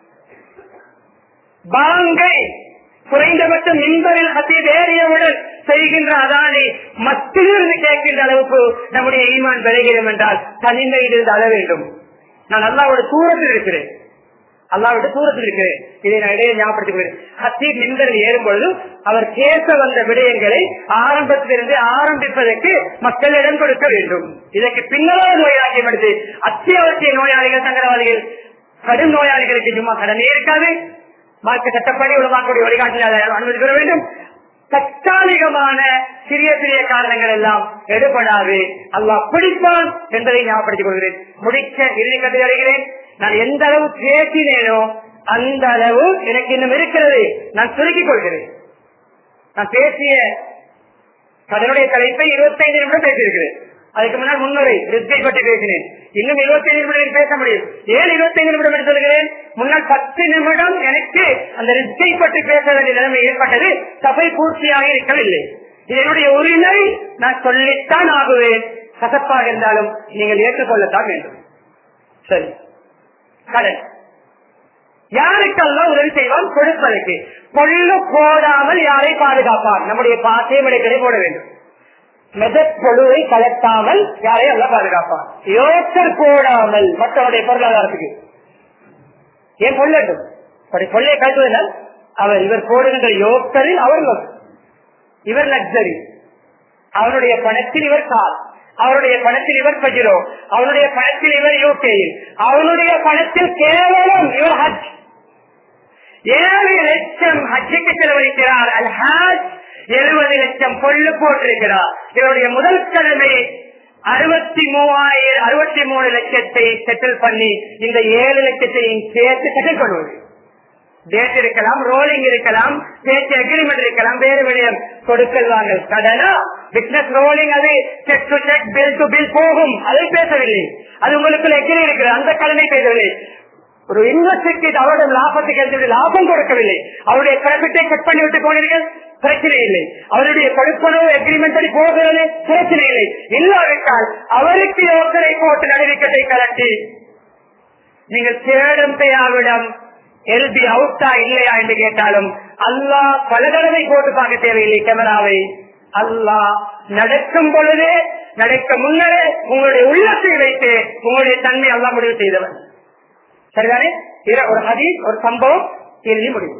பாங்கை குறைந்தபட்சம் மின்பரில் ஹசீத் ஏறியவுடன் செய்கின்ற அதானை மத்தியிலிருந்து கேட்கின்ற அளவுக்கு நம்முடைய ஈமான் விளைகிறோம் என்றால் தனிமையிலிருந்து அள வேண்டும் நான் அல்லாவோட தூரத்தில் இருக்கிறேன் அல்லாவோட தூரத்தில் இருக்கிறேன் இதை நான் இடையே ஞாபகப்படுத்திக் ஹசீப் மின்பரில் ஏறும் பொழுது அவர் பேச வந்த விடயங்களை ஆரம்பத்திலிருந்து ஆரம்பிப்பதற்கு மக்களிடம் கொடுக்க வேண்டும் இதற்கு பின்னலாக நோயாளியம் எடுத்து அத்தியாவசிய நோயாளிகள் சங்கரவாதிகள் கடும் நோயாளிகளுக்கு சும்மா கடனே இருக்காது மார்க்க சட்டப்படி உலமாக்கூடிய வழிகாட்டில் அனுமதி பெற வேண்டும் தற்காலிகமான சிறிய சிறிய காரணங்கள் எல்லாம் எடுபடாது அல்லாஹ் பிடிப்பான் என்பதை ஞாபகப்படுத்திக் கொள்கிறேன் முடிக்க இறுதி கதை அடைகிறேன் நான் எந்த அளவு பேசினேனோ அந்த அளவு எனக்கு இன்னும் இருக்கிறது நான் சுருக்கிக் கொள்கிறேன் நான் பேசிய அதனுடைய தலைப்பை இருபத்தைந்து நிமிடம் பேசியிருக்கிறேன் அதுக்கு முன்னால் முன்னுரை ரிஸ்கை பற்றி பேசினேன் இன்னும் இருபத்தைந்து நிமிடம் பேச முடியும் ஏன் இருபத்தைந்து நிமிடம் என்று சொல்கிறேன் முன்னால் பத்து நிமிடம் எனக்கு அந்த ரிஸ்கை பற்றி பேச வேண்டிய நிலைமை ஏற்பட்டது சபை பூர்த்தியாக இருக்கவில்லை இது என்னுடைய உரிமை நான் சொல்லித்தான் ஆகுவேன் கசப்பாக இருந்தாலும் நீங்கள் ஏற்றுக்கொள்ளத்தான் வேண்டும் சரி கடன் யாருக்கெல்லாம் உதவி செய்வான் கொடுப்பதற்கு கொள்ளு போடாமல் யாரை பாதுகாப்பான் நம்முடைய பாசையை விடைகளை போட வேண்டும் மெதப்பொழுவை கலட்டாமல் யாரையும் எல்லாம் பாதுகாப்பான் யோசர் போடாமல் மற்றவருடைய பொருளாதாரத்துக்கு ஏன் கொள்ளட்டும் அப்படி கொள்ளையை கட்டுவதால் அவர் இவர் போடுகின்ற யோசரில் அவர் loss. இவர் லக்ஸரி அவருடைய பணத்தில் இவர் கால் அவருடைய பணத்தில் இவர் பஜிரோ அவருடைய பணத்தில் இவர் யூகேயில் அவருடைய பணத்தில் கேவலம் இவர் ஹஜ் ஏழு லட்சம் ஹஜ்ஜுக்கு செலவழிக்கிறார் அல் ஹஜ் எழுபது லட்சம் கொள்ளு போட்டிருக்கிறார் இவருடைய முதல் கடமை அறுபத்தி மூவாயிரம் அறுபத்தி மூணு லட்சத்தை செட்டில் பண்ணி இந்த ஏழு லட்சத்தையும் சேர்த்து செட்டில் பண்ணுவது டேட் இருக்கலாம் ரோலிங் இருக்கலாம் பேச்சு அக்ரிமெண்ட் இருக்கலாம் வேறு விடயம் கொடுக்கல் வாங்கல் கடனா பிசினஸ் ரோலிங் அது cheque to cheque bill to bill போகும் அதை பேசவில்லை அது உங்களுக்கு எக்ரி இருக்கிறது அந்த கடனை பேசவில்லை ஒரு இன்வெஸ்டுக்கு அவருடைய லாபத்துக்கு எடுத்து லாபம் கொடுக்கவில்லை அவருடைய கிரெடிட்டை செக் பண்ணி விட்டு போனீர்கள் பிரச்சனை இல்லை அவருடைய கொடுப்பனவு அக்ரிமெண்ட் படி போகிறது பிரச்சனை இல்லை இல்லாவிட்டால் அவருக்கு யோசனை போட்டு நடுவிக்கத்தை கலட்டி நீங்கள் தேடும் பெயாவிடம் எல்பி அவுட்டா இல்லையா என்று கேட்டாலும் அல்லாஹ் பல தடவை போட்டு பார்க்க தேவையில்லை கேமராவை அல்லாஹ் நடக்கும் பொழுது நடக்க முன்னரே உங்களுடைய உள்ளத்தை வைத்து உங்களுடைய தன்மை அல்லாஹ் முடிவு செய்தவன் சரிதானே இது ஒரு ஹதீஸ் ஒரு சம்பவம் இறுதி முடிவு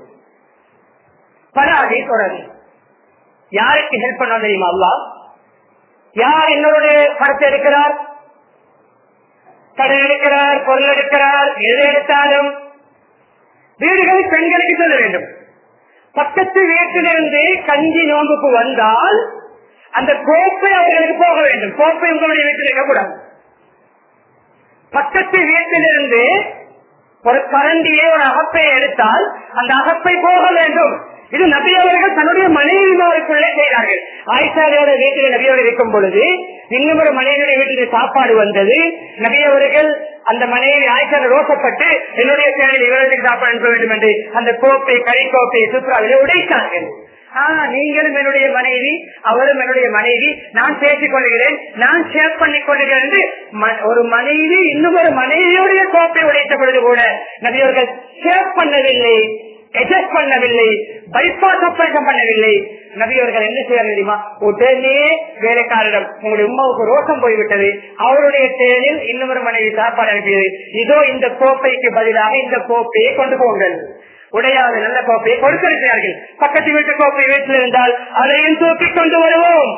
பல ஹதீஸ் ஒரு ஹதீஸ் யாருக்கு ஹெல்ப் பண்ண தெரியுமா அல்லாஹ் யார் என்னோட படத்தை எடுக்கிறார் கடன் எடுக்கிறார் பொருள் எடுக்கிறார் எது எடுத்தாலும் வீடுகள் பெண்களுக்கு சொல்ல வேண்டும் பக்கத்து வீட்டிலிருந்து கஞ்சி நோம்புக்கு வந்தால் அந்த கோப்பை அவர்களுக்கு போக வேண்டும் கோப்பை உங்களுடைய வீட்டில் இருக்கக்கூடாது பக்கத்து வீட்டிலிருந்து ஒரு கரண்டியை ஒரு அகப்பை எடுத்தால் அந்த அகப்பை போக வேண்டும் இது நபி அவர்கள் தன்னுடைய மனைவிமாருக்குள்ளே செய்தார்கள் ஆயிஷாரியோட வீட்டில் நபியோடு இருக்கும் பொழுது இன்னும் ஒரு மனைவியுடைய வீட்டில் சாப்பாடு வந்தது நபி அவர்கள் அந்த மனைவி ஆயிஷா ரோசப்பட்டு என்னுடைய சேவையில் இவர்களுக்கு சாப்பாடு அனுப்ப வேண்டும் என்று அந்த கோப்பை கறி கோப்பையை சுற்றுலாவிலே உடைத்தார்கள் ஆஹ் நீங்களும் என்னுடைய மனைவி அவரும் என்னுடைய மனைவி நான் பேசிக் கொள்கிறேன் நான் ஷேர் பண்ணிக் கொள்கிறேன் என்று ம- ஒரு மனைவி இன்னும் ஒரு மனைவியுடைய கோப்பை உடைத்த பொழுது கூட நபியவர்கள் ஷேர் பண்ணவில்லை எஜஸ்ட் பண்ணவில்லை பைபாஸ் ஆபரேஷன் பண்ணவில்லை நபியவர்கள் என்ன செய்ய தெரியுமா உடனே வேலைக்காரரிடம் உங்களுடைய உமாவுக்கு ரோஷம் போய்விட்டது அவருடைய செயலில் இன்னும் ஒரு மனைவி சாப்பாடு அனுப்பியது இதோ இந்த கோப்பைக்கு பதிலாக இந்த கோப்பையை கொண்டு போங்கள் உடையாத நல்ல கோப்பையை கொடுத்திருக்கிறார்கள் பக்கத்து வீட்டு கோப்பை வீட்டில் இருந்தால் அதையும் தூக்கி கொண்டு வருவோம்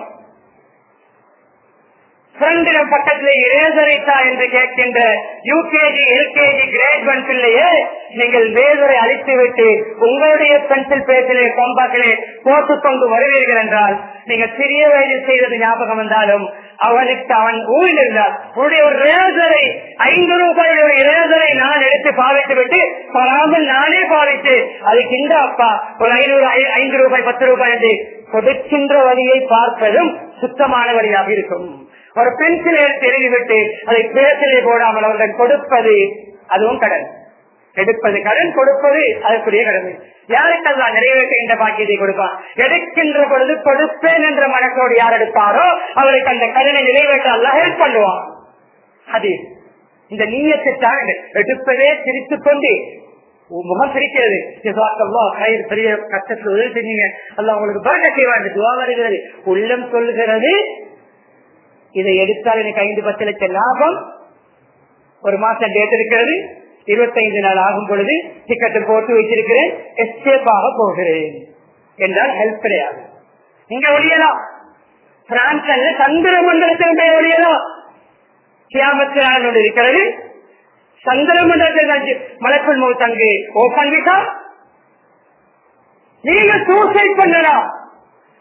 ஃப்ரெண்டிடம் பக்கத்தில் இரேசரைத்தா என்று கேட்கின்ற யூகேஜி எல்கேஜி கிரேட் ஒன் பிள்ளையே நீங்கள் வேதரை அழித்து விட்டு உங்களுடைய பென்சில் பேசிலே கொம்பாக்கிலே போட்டுக் கொண்டு வருவீர்கள் என்றால் நீங்க சிறிய வயதில் செய்தது ஞாபகம் வந்தாலும் அவனுக்கு அவன் ஊரில் இருந்தால் உன்னுடைய ஒரு ரேசரை ஐந்து ரூபாய் ஒரு இரேசரை நான் எடுத்து பாவித்து விட்டு பராமல் நானே பாவித்து அதுக்கு இந்த அப்பா ஒரு ஐநூறு ஐ- ஐந்து ரூபாய் பத்து ரூபாய் என்று கொடுக்கின்ற வழியை பார்ப்பதும் சுத்தமான வழியாக இருக்கும் ஒரு பென்சிலை எடுத்து எழுதிவிட்டு அதை பேசிலே போடாமல் அவர்கள் கொடுப்பது அதுவும் கடன் எடுப்பது கடன் கொடுப்பது அதற்குரிய கடமை யாருக்கெல்லாம் நிறைவேற்ற இந்த பாக்கியத்தை கொடுப்பான் எடுக்கின்ற பொழுது கொடுப்பேன் என்ற மனசோடு யார் எடுப்பாரோ அவருக்கு அந்த கடனை நிறைவேற்ற அல்ல ஹெல்ப் பண்ணுவான் அது இந்த நீயத்தைத்தான் எடுப்பதே சிரித்துக் கொண்டு உன் முகம் சிரிக்கிறது ஜஸாக்கல்லாஹ் ஹைர், பெரிய கஷ்டத்தில் உதவி செஞ்சீங்க அல்ல உங்களுக்கு பறக்க செய்வாங்க துவா வருகிறது உள்ளம் சொல்கிறது இதை எடுத்தால் எனக்கு ஐந்து பத்து லட்சம் லாபம் ஒரு மாசம் டேட் இருக்கிறது இருபத்தைந்து நாள் ஆகும் பொழுது டிக்கெட்டு போட்டு வச்சிருக்கிறேன் எஸ்கேப் ஆக போகிறேன் என்றால் ஹெல்ப் கிடையாது இங்க ஒழியலாம் பிரான்ஸ்ல சந்திர மண்டலத்தின் போய் ஒழியலாம் கியாமத்து நாள் ஒன்று இருக்கிறது சந்திர மண்டலத்தில் மலக்குள் மௌத் அங்கு ஓபன் விட்டா நீங்க சூசைட் பண்ணலாம்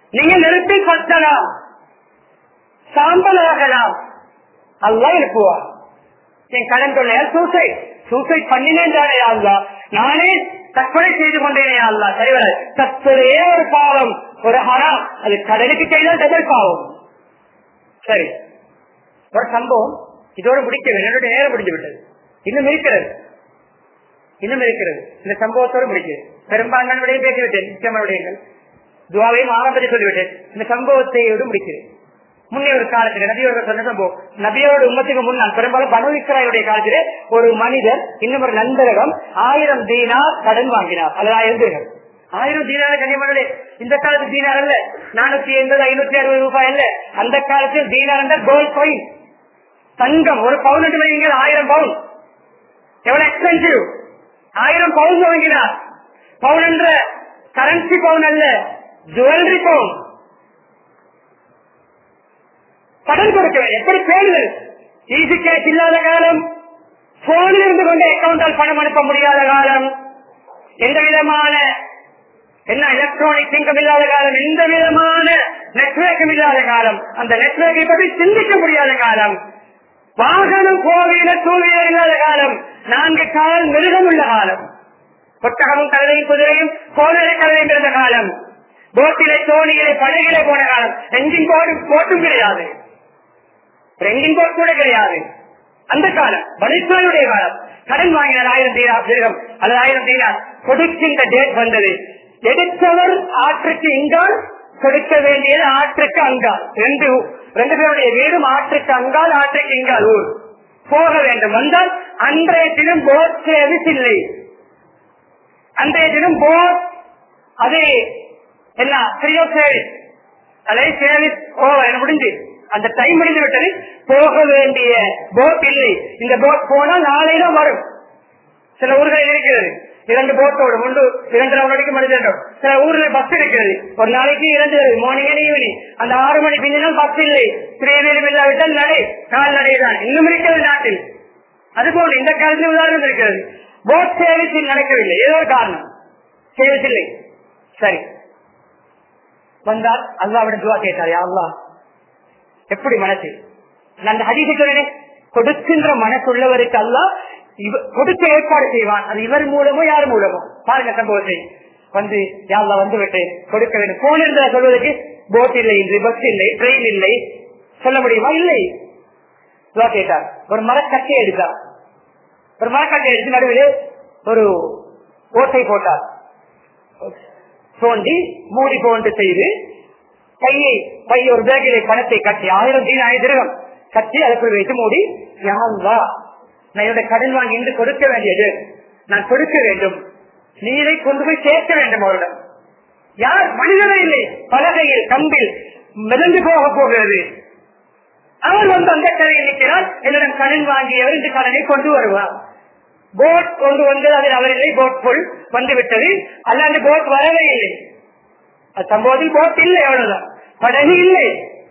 நீங்க நெருப்பில் பத்தலாம் சாம்பல் ஆகலாம் அல்லா எழுப்புவார் என் கடன் தொல்லையால் சூசைட் சூசைட் பண்ணினேன் தானே அல்லா நானே தற்கொலை செய்து கொண்டேனே அல்லா சரிவர தற்பொழுதே ஒரு பாவம் ஒரு ஹராம் அது கடலுக்கு செய்தால் டபுள் பாவம் சரி ஒரு சம்பவம் இதோடு முடிக்கவில்லை என்னுடைய நேரம் முடிந்து விட்டது இன்னும் இருக்கிறது இன்னும் இருக்கிறது இந்த சம்பவத்தோடு முடிக்கிறது பெரும்பான்மையான விடையை பேசிவிட்டேன் நிச்சயமான விடயங்கள் துவாவையும் ஆரம்பத்தை சொல்லிவிட்டேன் இந்த சம்பவத்தையோடு முடிக்கிறேன் முன்னே ஒரு காலத்தில் நபியோட சொன்ன சம்பவம் நபியோட உம்மத்துக்கு முன்னால் பெரும்பாலும் பனு இஸ்ராயுடைய காலத்திலே ஒரு மனிதர் இன்னும் ஒரு நண்பரிடம் ஆயிரம் தீனார் கடன் வாங்கினார் அல்லது ஆயிரம் தீர்கள் ஆயிரம் தீனார கண்ணியமானே இந்த காலத்து தீனார் அல்ல நானூத்தி எண்பது ஐநூத்தி அறுபது ரூபாய் அல்ல அந்த காலத்தில் தீனார் என்ற கோல்ட் காயின் தங்கம் ஒரு பவுன் என்று வைங்கள் ஆயிரம் பவுன் எவ்வளவு எக்ஸ்பென்சிவ் ஆயிரம் பவுன் வாங்கினார் பவுன் என்ற கரன்சி பவுன் அல்ல ஜுவல்லரி பவுன் கடன் கொடுக்க எப்படி பேணுதல் ஈஸி கேஷ் இல்லாத காலம் போனில் இருந்து கொண்டு அக்கௌண்டால் பணம் அனுப்ப முடியாத காலம் எந்த விதமான என்ன எலக்ட்ரானிக் இன்கம் இல்லாத காலம் எந்த விதமான நெட்வொர்க்கும் இல்லாத காலம் அந்த நெட்வொர்க்கை பற்றி சிந்திக்க முடியாத காலம் வாகனம் கோவில சூழ்நிலை இல்லாத காலம் நான்கு கால் மிருகம் உள்ள காலம் கொட்டகமும் கழுதையும் குதிரையும் கோவிலை கழுதையும் இருந்த காலம் போட்டிலே தோணியிலே படகிலே போன காலம் எஞ்சின் போடு போட்டும் கிடையாது ரெங்கின் போட் கூட கிடையாது அந்த காலம் பலிஸ்வானுடைய காலம் கடன் வாங்கினார் ஆயிரம் தீரா தீரம் அல்லது ஆயிரம் தீரா கொடுக்கின்ற டேட் வந்தது எடுத்தவர் ஆற்றுக்கு இங்கால் கொடுக்க வேண்டியது ஆற்றுக்கு அங்கால் ரெண்டு ரெண்டு பேருடைய வீடும் ஆற்றுக்கு அங்கால் ஆற்றுக்கு இங்கால் ஊர் போக வேண்டும் வந்தால் அன்றைய தினம் போட் சேவிஸ் இல்லை அன்றைய தினம் போட் அது என்ன ஃப்ரீ ஆஃப் சேவிஸ் அதை சேவிஸ் ஓ என்ன முடிஞ்சு அந்த டைம் முடிந்து விட்டது போக வேண்டிய போட் இல்லை இந்த போட் போனால் நாளைதான் வரும் சில ஊர்கள் இருக்கிறது இரண்டு போட்டோடு முண்டு இரண்டு மணிக்கு மனிதர்கள் சில ஊர்ல பஸ் இருக்கிறது ஒரு நாளைக்கு இரண்டு மார்னிங் அண்ட் ஈவினிங் அந்த ஆறு மணி பின்னால் பஸ் இல்லை திரைவேலும் இல்லாவிட்டால் நடை கால் நடைதான் இன்னும் இருக்கிறது நாட்டில் அதுபோல இந்த காலத்தில் உதாரணம் இருக்கிறது போட் சேவிஸில் நடக்கவில்லை ஏதோ ஒரு காரணம் சேவிஸ் இல்லை சரி வந்தால் அல்லாவிடம் துவா கேட்டார் அல்லா எப்படி மனசு நான் அந்த ஹதீஸை சொல்றேன் கொடுக்கின்ற மனசுள்ளவருக்கு அல்ல கொடுக்க ஏற்பாடு செய்வான் அது இவர் மூலமோ யார் மூலமோ பாருங்க சம்பவத்தை வந்து யாழ்லா வந்து விட்டேன் கொடுக்க வேண்டும் போன் இருந்த சொல்வதற்கு போட் இல்லை இன்று பஸ் இல்லை ட்ரெயின் இல்லை சொல்ல முடியுமா இல்லை துவா கேட்டார் ஒரு மரக்கட்டையை எடுத்தார் ஒரு மரக்கட்டை எடுத்து நடுவில் ஒரு ஓட்டை போட்டார் தோண்டி மூடி போன்று செய்து கையை கை ஒரு பேக்கிலே பணத்தை கட்டி ஆயிரம் தீன் ஆயிரம் கட்டி அதற்குள் வைத்து மூடி யாருவா நான் என்னோட கடன் வாங்கி இன்று கொடுக்க வேண்டியது நான் கொடுக்க வேண்டும் நீ இதை கொண்டு போய் சேர்க்க வேண்டும் அவரிடம் யார் மனிதனே இல்லை பலகையில் கம்பில் மிதந்து போக போகிறது அவர் வந்து அந்த கதையில் நிற்கிறார் என்னிடம் கடன் வாங்கியவர் இந்த கடனை கொண்டு வருவார் போட் கொண்டு வந்தது அதில் அவர் இல்லை போட் புல் வந்து விட்டது அல்லாண்டு போட் வரவே இல்லை அது சம்பவத்தில் போட் இல்லை அவ்வளவுதான் படகு இல்லை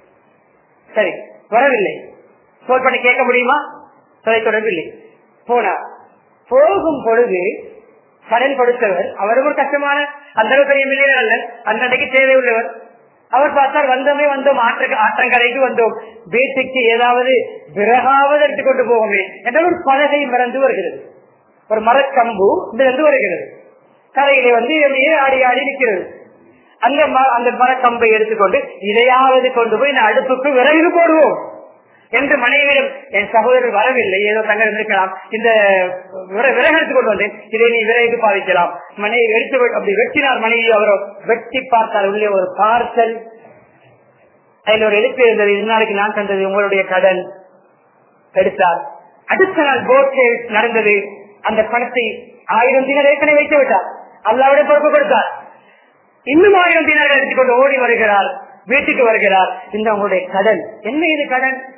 சரி வரவில்லை போட் பண்ணி கேட்க முடியுமா தொலை தொடர்பில்லை போனார் போகும் பொழுது கடன் கொடுத்தவர் அவரும் ஒரு கஷ்டமான அந்த அளவு பெரிய மில்லியனர் அல்ல அன்றைக்கு தேவை உள்ளவர் அவர் பார்த்தார் வந்தோமே வந்தோம் ஆற்று ஆற்றங்கரைக்கு வந்தோம் வீட்டுக்கு ஏதாவது விறகாவது எடுத்துக்கொண்டு போவோமே என்ற ஒரு பலகை மறந்து வருகிறது ஒரு மரக்கம்பு இருந்து வருகிறது கரையிலே வந்து அப்படியே ஆடி ஆடி நிற்கிறது அந்த அந்த மரக்கம்பை எடுத்துக்கொண்டு இதையாவது கொண்டு போய் இந்த அடுப்புக்கு விறகு போடுவோம் என்று மனைவியிடம் என் சகோதரர் வரவில்லை ஏதோ தங்க இருக்கலாம் இந்த விறகு எடுத்து கொண்டு வந்தேன் இதை நீ விறகு பாதிக்கலாம் மனைவி எடுத்து அப்படி வெட்டினார் மனைவி அவரோ வெட்டி பார்த்தார் உள்ளே ஒரு பார்சல் அதில் ஒரு எழுத்து இருந்தது இது நாளைக்கு நான் தந்தது உங்களுடைய கடன் எடுத்தார் அடுத்த நாள் போட் நடந்தது அந்த பணத்தை ஆயிரம் தினர் ஏற்கனவே வைத்து விட்டார் அல்லாவுடைய பொறுப்பு கொடுத்தார் இன்னும் ஆயிரம் தினர்கள் எடுத்துக்கொண்டு ஓடி வருகிறார் வீட்டுக்கு வருகிறார் இந்த உங்களுடைய கடன் என்ன இது கடன்